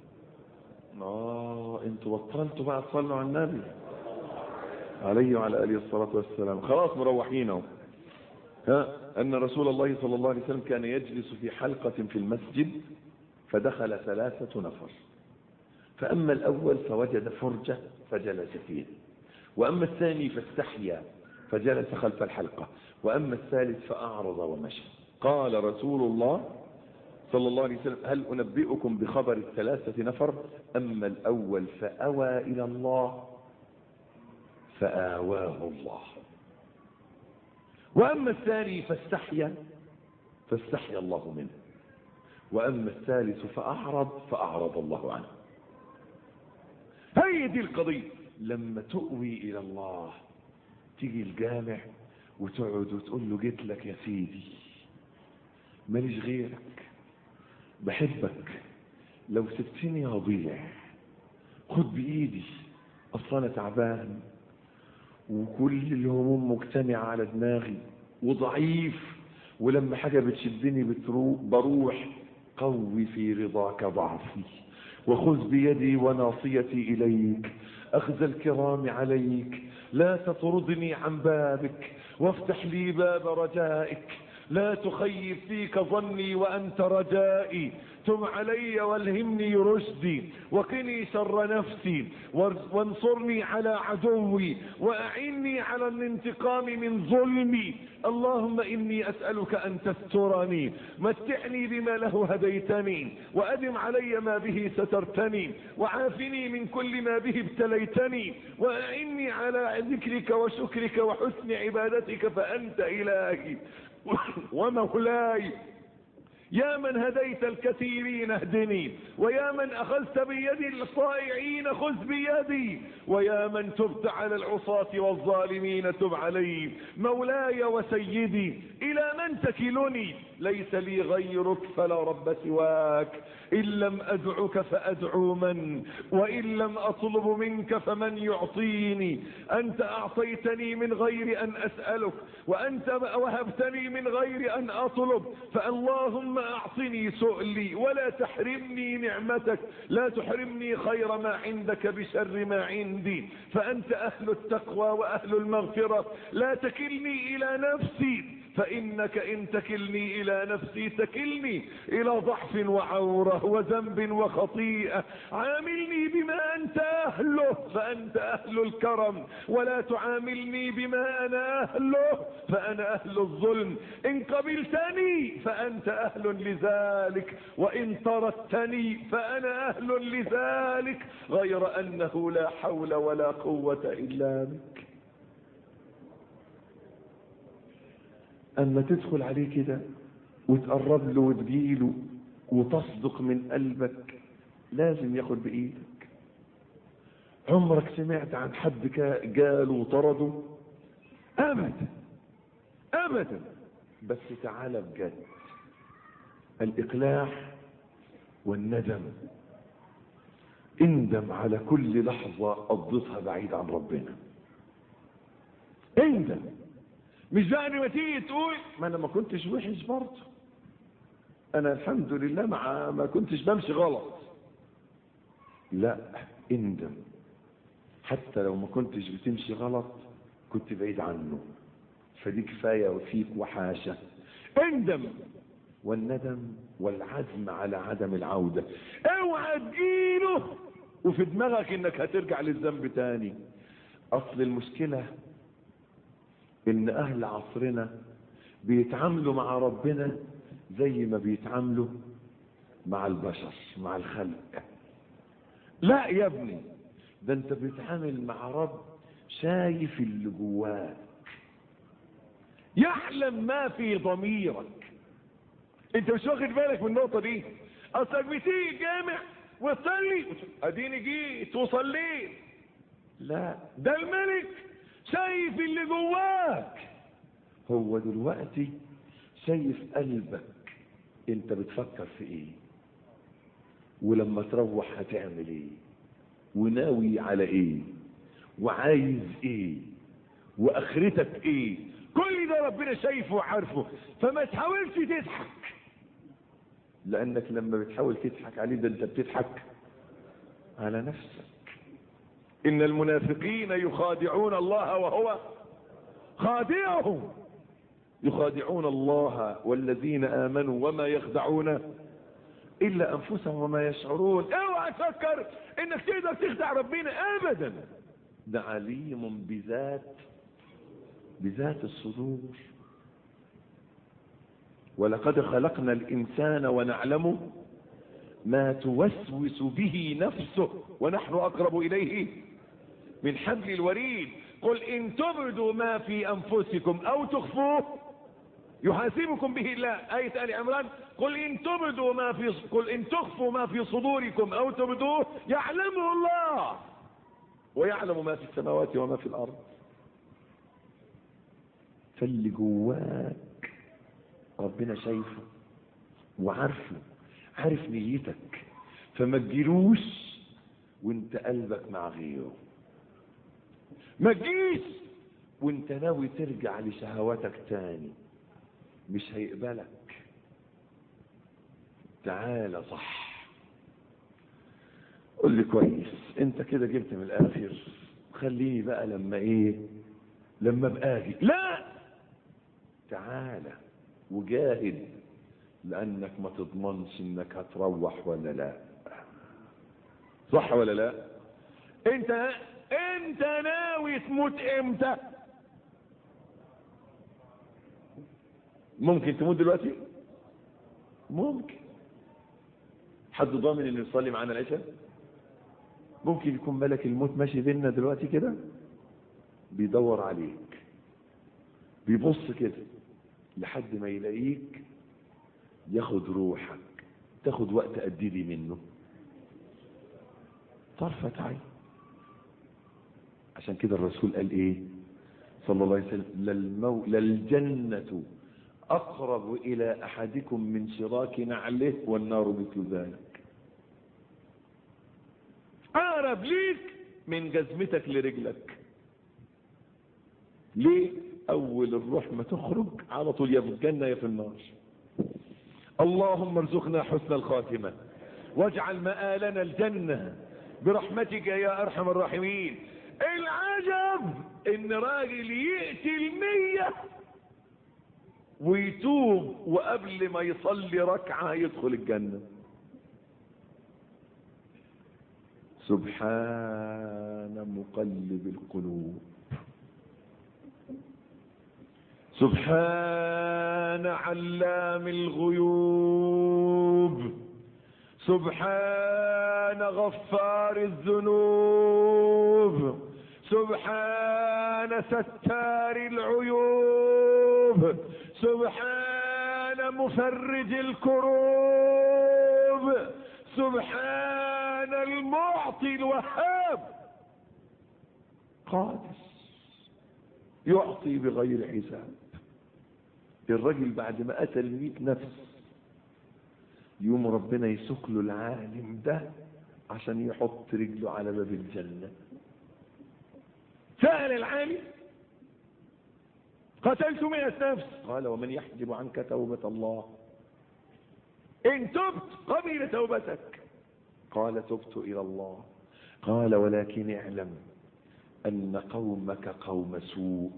S1: اه انتوا بطلتوا بقى تصلوا على النبي عليه وعلى اله الصلاه والسلام خلاص مروحين اهو ها ان رسول الله صلى الله عليه وسلم كان يجلس في حلقه في المسجد فدخل ثلاثه نفر فاما الاول فوجد فرجه فجلس فيه واما الثاني فاستحيا فجلس خلف الحلقه واما الثالث فاعرض ومشى قال رسول الله صلى الله عليه وسلم هل أنبئكم بخبر الثلاثة نفر أما الأول فأوى إلى الله فآواه الله وأما الثاني فاستحيا فاستحيا الله منه وأما الثالث فأعرض فأعرض الله عنه هي دي القضية لما تؤوي إلى الله تيجي الجامع وتقعد وتقول له جيت لك يا سيدي ماليش غيرك بحبك لو سبتني هضيع خد بإيدي أصلا أنا تعبان وكل الهموم مجتمعة على دماغي وضعيف ولما حاجة بتشدني بتروح بروح قوي في رضاك ضعفي وخذ بيدي وناصيتي إليك أخذ الكرام عليك لا تطردني عن بابك وافتح لي باب رجائك لا تخيب فيك ظني وأنت رجائي تم علي والهمني رشدي وقني شر نفسي وانصرني على عدوي وأعني على الانتقام من ظلمي اللهم إني أسألك أن تسترني متعني بما له هديتني وأدم علي ما به سترتني وعافني من كل ما به ابتليتني وأعني على ذكرك وشكرك وحسن عبادتك فأنت إلهي ومولاي يا من هديت الكثيرين اهدني ويا من اخذت بيد الصائعين خذ بيدي ويا من تبت على العصاة والظالمين تب علي مولاي وسيدي الى من تكلني ليس لي غيرك فلا رب سواك ان لم ادعك فادعو من وان لم اطلب منك فمن يعطيني انت اعطيتني من غير ان اسألك وانت وهبتني من غير ان اطلب فاللهم اعطني سؤلي ولا تحرمني نعمتك لا تحرمني خير ما عندك بشر ما عندي فانت اهل التقوى واهل المغفرة لا تكلني الى نفسي فإنك إن تكلني إلى نفسي تكلني إلى ضعف وعورة وذنب وخطيئة عاملني بما أنت أهله فأنت أهل الكرم ولا تعاملني بما أنا أهله فأنا أهل الظلم إن قبلتني فأنت أهل لذلك وإن طردتني فأنا أهل لذلك غير أنه لا حول ولا قوة إلا بك اما تدخل عليه كده وتقرب له وتجيله وتصدق من قلبك لازم ياخد بايدك عمرك سمعت عن حد جاله وطرده ابدا ابدا بس تعالى بجد الاقلاع والندم اندم على كل لحظة قضيتها بعيد عن ربنا اندم مش بقى ما تيجي تقول ما انا ما كنتش وحش برضه انا الحمد لله مع ما كنتش بمشي غلط لا اندم حتى لو ما كنتش بتمشي غلط كنت بعيد عنه فدي كفايه وفيك وحاشه اندم والندم والعزم على عدم العوده اوعى تجيله وفي دماغك انك هترجع للذنب تاني اصل المشكله ان اهل عصرنا بيتعاملوا مع ربنا زي ما بيتعاملوا مع البشر مع الخلق لا يا ابني ده انت بتتعامل مع رب شايف اللي جواك يعلم ما في ضميرك
S2: انت مش واخد بالك من النقطة دي اصلك بتيجي الجامع وتصلي اديني جيت وصليت لا ده الملك شايف اللي جواك هو دلوقتي شايف قلبك انت بتفكر في ايه ولما تروح هتعمل ايه وناوي على ايه وعايز ايه واخرتك ايه كل ده ربنا شايفه وعارفه فما تحاولش تضحك لانك لما بتحاول تضحك عليه ده انت بتضحك على نفسك ان المنافقين يخادعون الله وهو خادعهم يخادعون الله والذين امنوا وما يخدعون الا انفسهم وما يشعرون اوعى تفكر انك تقدر تخدع ربنا ابدا ده عليم بذات بذات الصدور ولقد خلقنا الانسان ونعلم ما توسوس به نفسه ونحن اقرب اليه من حبل الوريد قل ان تبدوا ما في انفسكم او تخفوه يحاسبكم به الله آية آل عمران قل إن تبدوا ما في قل إن تخفوا ما في صدوركم أو تبدوه يعلمه الله ويعلم ما في السماوات وما في الأرض فاللي جواك ربنا شايفه وعارفه عارف نيتك فما تجيلوش وانت قلبك مع غيره ما تجيش وانت ناوي ترجع لشهواتك تاني مش هيقبلك تعالى صح قول لي كويس انت كده جبت من الاخر خليني بقى لما ايه لما ابقى لا تعالى وجاهد لانك ما تضمنش انك هتروح ولا لا صح ولا لا انت انت ناوي تموت امتى ممكن تموت دلوقتي ممكن حد ضامن انه يصلي معانا العشاء ممكن يكون ملك الموت ماشي بينا دلوقتي كده بيدور عليك بيبص كده لحد ما يلاقيك ياخد روحك تاخد وقت قد دي منه طرفة عين عشان كده الرسول قال ايه صلى الله عليه وسلم للمو... للجنة أقرب إلى أحدكم من شراك نعله والنار مثل ذلك أقرب ليك من جزمتك لرجلك ليه أول الروح ما تخرج على طول يا في الجنة يا في النار اللهم ارزقنا حسن الخاتمة واجعل مآلنا الجنة برحمتك يا أرحم الراحمين العجب ان راجل يقتل مية ويتوب وقبل ما يصلي ركعة يدخل الجنة سبحان مقلب القلوب سبحان علام الغيوب سبحان غفار الذنوب سبحان ستار العيوب سبحان مفرج الكروب سبحان المعطي الوهاب قادس يعطي بغير حساب الرجل بعد ما قتل مئة نفس يوم ربنا يسوق له العالم ده عشان يحط رجله على باب الجنة سأل العالم قتلت مئة نفس قال ومن يحجب عنك توبة الله إن تبت قبل توبتك قال تبت إلى الله قال ولكن اعلم أن قومك قوم سوء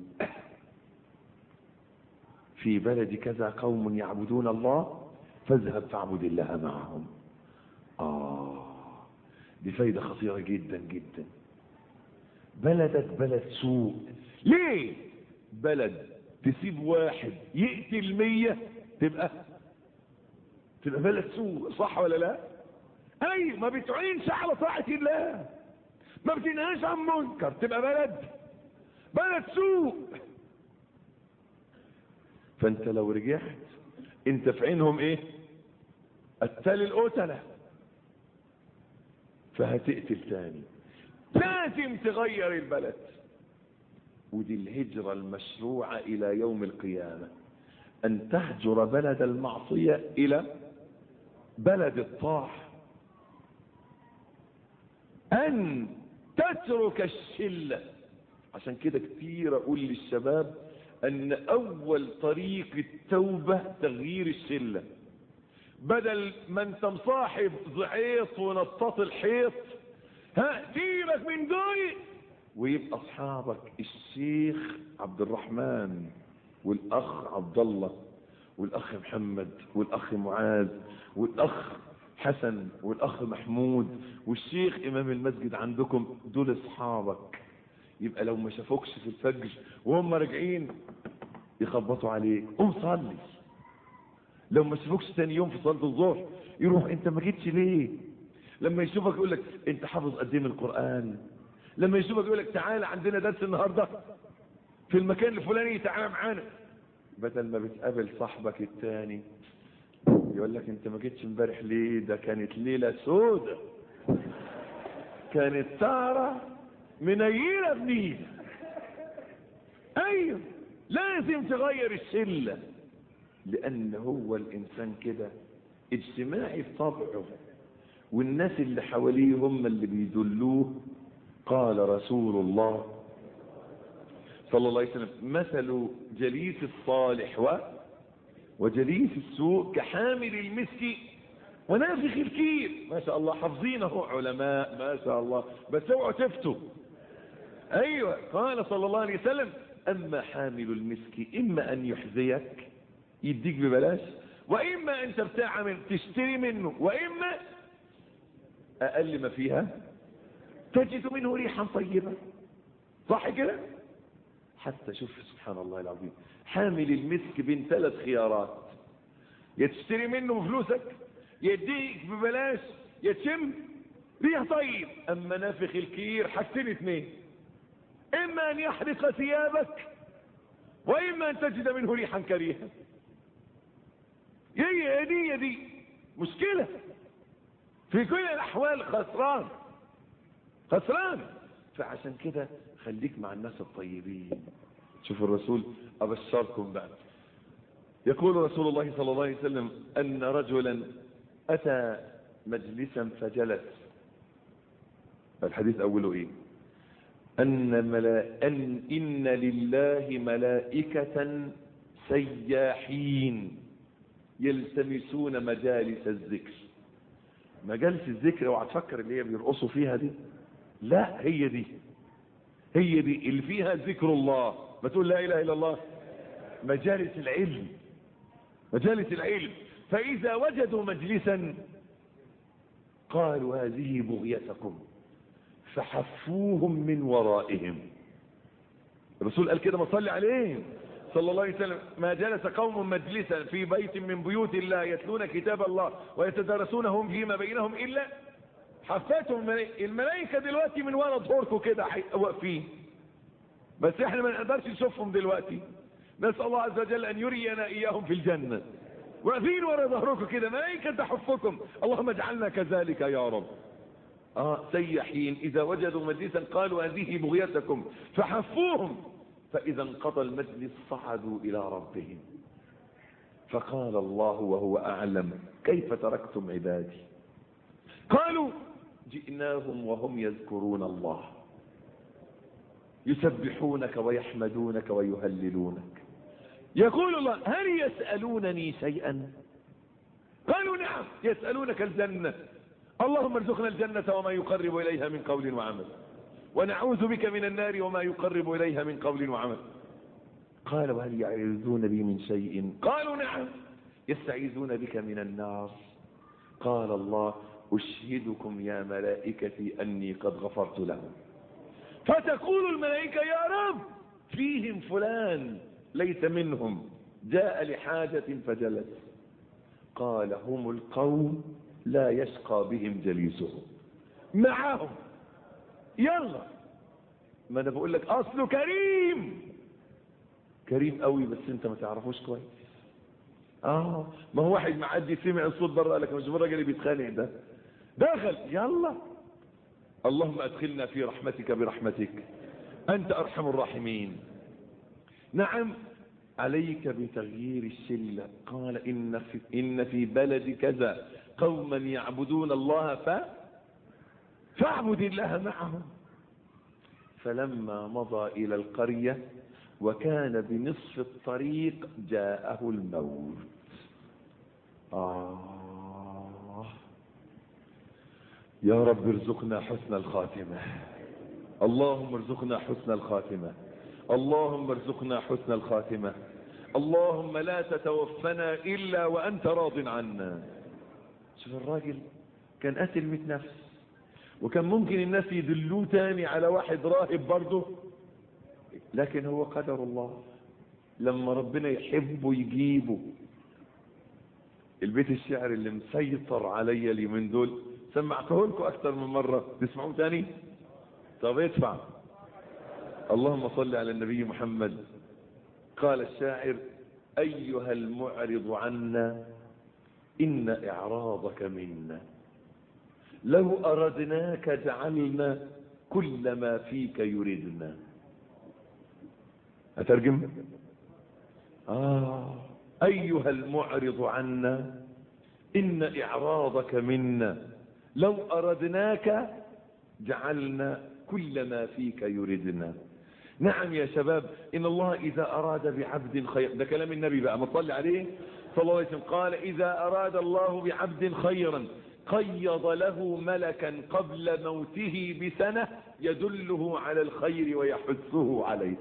S2: في بلد كذا قوم يعبدون الله فاذهب فاعبد الله معهم آه دي فايدة خطيرة جدا جدا بلدك بلد سوء ليه بلد تسيب واحد يقتل مية تبقى تبقى بلد سوء صح ولا لا اي ما بتعينش على طاعة الله ما بتنهاش عن منكر تبقى بلد بلد سوء فانت لو رجعت انت في عينهم ايه قتال القتلة فهتقتل تاني لازم تغير البلد ودي الهجرة المشروعة إلى يوم القيامة أن تهجر بلد المعصية إلى بلد الطاعة أن تترك الشلة عشان كده كتير أقول للشباب أن أول طريق التوبة تغيير الشلة بدل ما انت مصاحب زعيط ونطاط الحيط ها سيبك من دول ويبقى اصحابك الشيخ عبد الرحمن والاخ عبد الله والاخ محمد والاخ معاذ والاخ حسن والاخ محمود والشيخ امام المسجد عندكم دول اصحابك يبقى لو ما شافوكش في الفجر وهم راجعين يخبطوا عليك قوم صلي لو ما شافوكش تاني يوم في صلاه الظهر يروح انت ما جيتش ليه لما يشوفك يقول لك انت حافظ قد ايه من القران لما يشوفك يقول لك تعالى عندنا درس النهارده في المكان الفلاني تعالى معانا بدل ما بتقابل صاحبك التاني يقول لك انت ما جيتش امبارح ليه ده كانت ليله سودة كانت سهره منيله بنيله ايوه لازم تغير الشله لان هو الانسان كده اجتماعي بطبعه والناس اللي حواليه هم اللي بيدلوه قال رسول الله صلى الله عليه وسلم مثل جليس الصالح و وجليس السوء كحامل المسك ونافخ الكير ما شاء الله حافظينه علماء ما شاء الله بس اوعوا تفتوا ايوه قال صلى الله عليه وسلم اما حامل المسك اما ان يحذيك يديك ببلاش واما ان تبتاع من تشتري منه واما اقل ما فيها تجد منه ريحا طيبة صح كده حتى شوف سبحان الله العظيم حامل المسك بين ثلاث خيارات يا تشتري منه بفلوسك يديك ببلاش يا تشم ريح طيب اما نافخ الكير حاجتين اثنين اما ان يحرق ثيابك واما ان تجد منه ريحا كريهه هي دي هي دي مشكله في كل الاحوال خسران خسران فعشان كده خليك مع الناس الطيبين شوف الرسول ابشركم بقى يقول رسول الله صلى الله عليه وسلم ان رجلا اتى مجلسا فجلس الحديث اوله ايه ان ملا ان ان لله ملائكه سياحين يلتمسون مجالس الذكر مجالس الذكر اوعى تفكر اللي هي بيرقصوا فيها دي لا هي دي هي دي اللي فيها ذكر الله ما تقول لا اله الا الله مجالس العلم مجالس العلم فاذا وجدوا مجلسا قالوا هذه بغيتكم فحفوهم من ورائهم الرسول قال كده ما صلي عليه صلى الله عليه وسلم ما جلس قوم مجلسا في بيت من بيوت الله يتلون كتاب الله ويتدارسونهم فيما بينهم الا حفاتهم الملائكة الملائكة دلوقتي من ورا ظهوركم كده واقفين بس احنا ما نقدرش نشوفهم دلوقتي نسأل الله عز وجل ان يرينا اياهم في الجنة واقفين ورا ظهركم كده ملائكة تحفكم اللهم اجعلنا كذلك يا رب اه سيحين اذا وجدوا مجلسا قالوا هذه بغيتكم فحفوهم فاذا انقضى المجلس صعدوا الى ربهم فقال الله وهو اعلم كيف تركتم عبادي قالوا جئناهم وهم يذكرون الله يسبحونك ويحمدونك ويهللونك يقول الله هل يسألونني شيئا قالوا نعم يسألونك الجنة اللهم ارزقنا الجنة وما يقرب إليها من قول وعمل ونعوذ بك من النار وما يقرب إليها من قول وعمل قال وهل يعوذون بي من شيء قالوا نعم يستعيذون بك من النار قال الله أشهدكم يا ملائكتي أني قد غفرت لهم فتقول الملائكة يا رب فيهم فلان ليس منهم جاء لحاجة فجلس قال هم القوم لا يشقى بهم جليسهم معهم يلا ما انا بقول لك اصله كريم كريم قوي بس انت ما تعرفوش كويس اه ما هو واحد معدي سمع الصوت بره قال لك مش الراجل اللي بيتخانق ده دخل يلا اللهم ادخلنا في رحمتك برحمتك انت ارحم الراحمين نعم عليك بتغيير الشلة قال إن في, إن في بلد كذا قوما يعبدون الله ف فاعبد الله معهم فلما مضى إلى القرية وكان بنصف الطريق جاءه الموت آه يا رب ارزقنا حسن الخاتمة اللهم ارزقنا حسن الخاتمة اللهم ارزقنا حسن الخاتمة اللهم لا تتوفنا إلا وأنت راض عنا شوف الراجل كان قتل مئة نفس وكان ممكن الناس يدلوه تاني على واحد راهب برضه لكن هو قدر الله لما ربنا يحبه يجيبه البيت الشعر اللي مسيطر عليا اليومين دول سمعته لكم اكتر من مرة تسمعوه تاني طب ادفع اللهم صل على النبي محمد قال الشاعر ايها المعرض عنا ان اعراضك منا لو اردناك جعلنا كل ما فيك يردنا اترجم آه أيها المعرض عنا إن إعراضك منا لو أردناك جعلنا كل ما فيك يردنا نعم يا شباب إن الله إذا أراد بعبد خير ده كلام النبي بقى مطلع عليه صلى الله عليه وسلم قال إذا أراد الله بعبد خيرا قيض له ملكا قبل موته بسنة يدله على الخير ويحثه عليه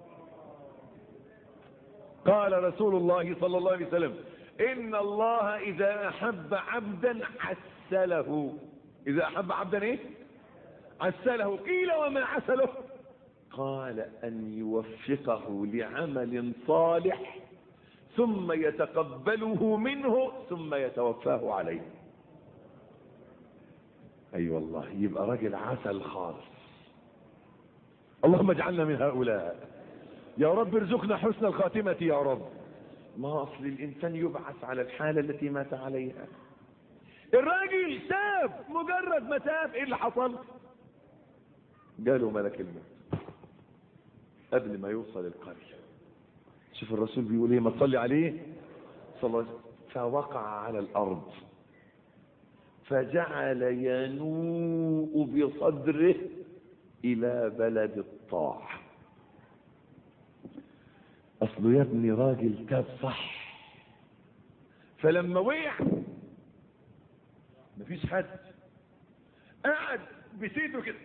S2: قال رسول الله صلى الله عليه وسلم إن الله إذا أحب عبدا عسله إذا أحب عبدا إيه عسله قيل وما عسله قال أن يوفقه لعمل صالح ثم يتقبله منه ثم يتوفاه عليه أي أيوة والله يبقى راجل عسل خالص اللهم اجعلنا من هؤلاء يا رب ارزقنا حسن الخاتمة يا رب ما أصل الإنسان يبعث على الحالة التي مات عليها الراجل تاب مجرد ما تاب ايه اللي حصل جاله ملك الموت قبل ما يوصل القرية شوف الرسول بيقول ايه ما تصلي عليه صلى الله عليه وسلم فوقع على الأرض فجعل ينوء بصدره إلى بلد الطاعه اصله يا ابني راجل تاب صح فلما وقع مفيش حد قعد بصدره كده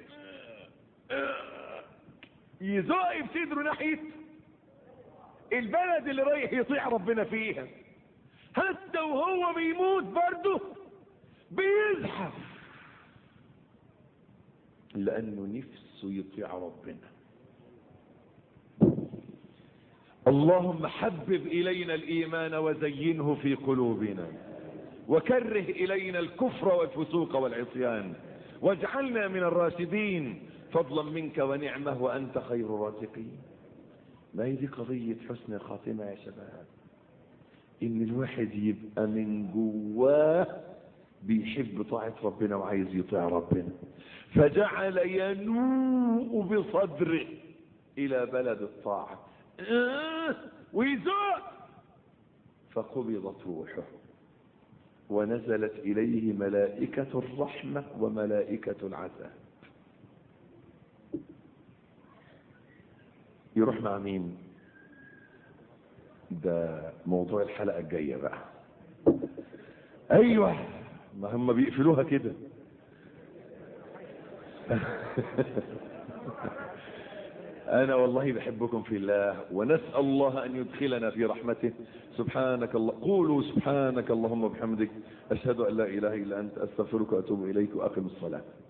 S2: يزق بصدره ناحيه البلد اللي رايح يطيع ربنا فيها حتى وهو بيموت برضه بيزحف لانه نفسه يطيع ربنا اللهم حبب إلينا الإيمان وزينه في قلوبنا وكره إلينا الكفر والفسوق والعصيان واجعلنا من الراشدين فضلا منك ونعمه وأنت خير الرازقين ما هي دي قضية حسن الخاتمة يا شباب إن الواحد يبقى من جواه بيحب طاعة ربنا وعايز يطيع ربنا فجعل ينوء بصدره إلى بلد الطاعة ويزوق فقبضت روحه ونزلت إليه ملائكة الرحمة وملائكة العذاب يروح مع مين ده موضوع الحلقة الجاية بقى ايوه ما هم بيقفلوها كده انا والله بحبكم في الله ونسأل الله ان يدخلنا في رحمته سبحانك الله قولوا سبحانك اللهم وبحمدك اشهد ان لا اله الا انت استغفرك واتوب اليك واقم الصلاة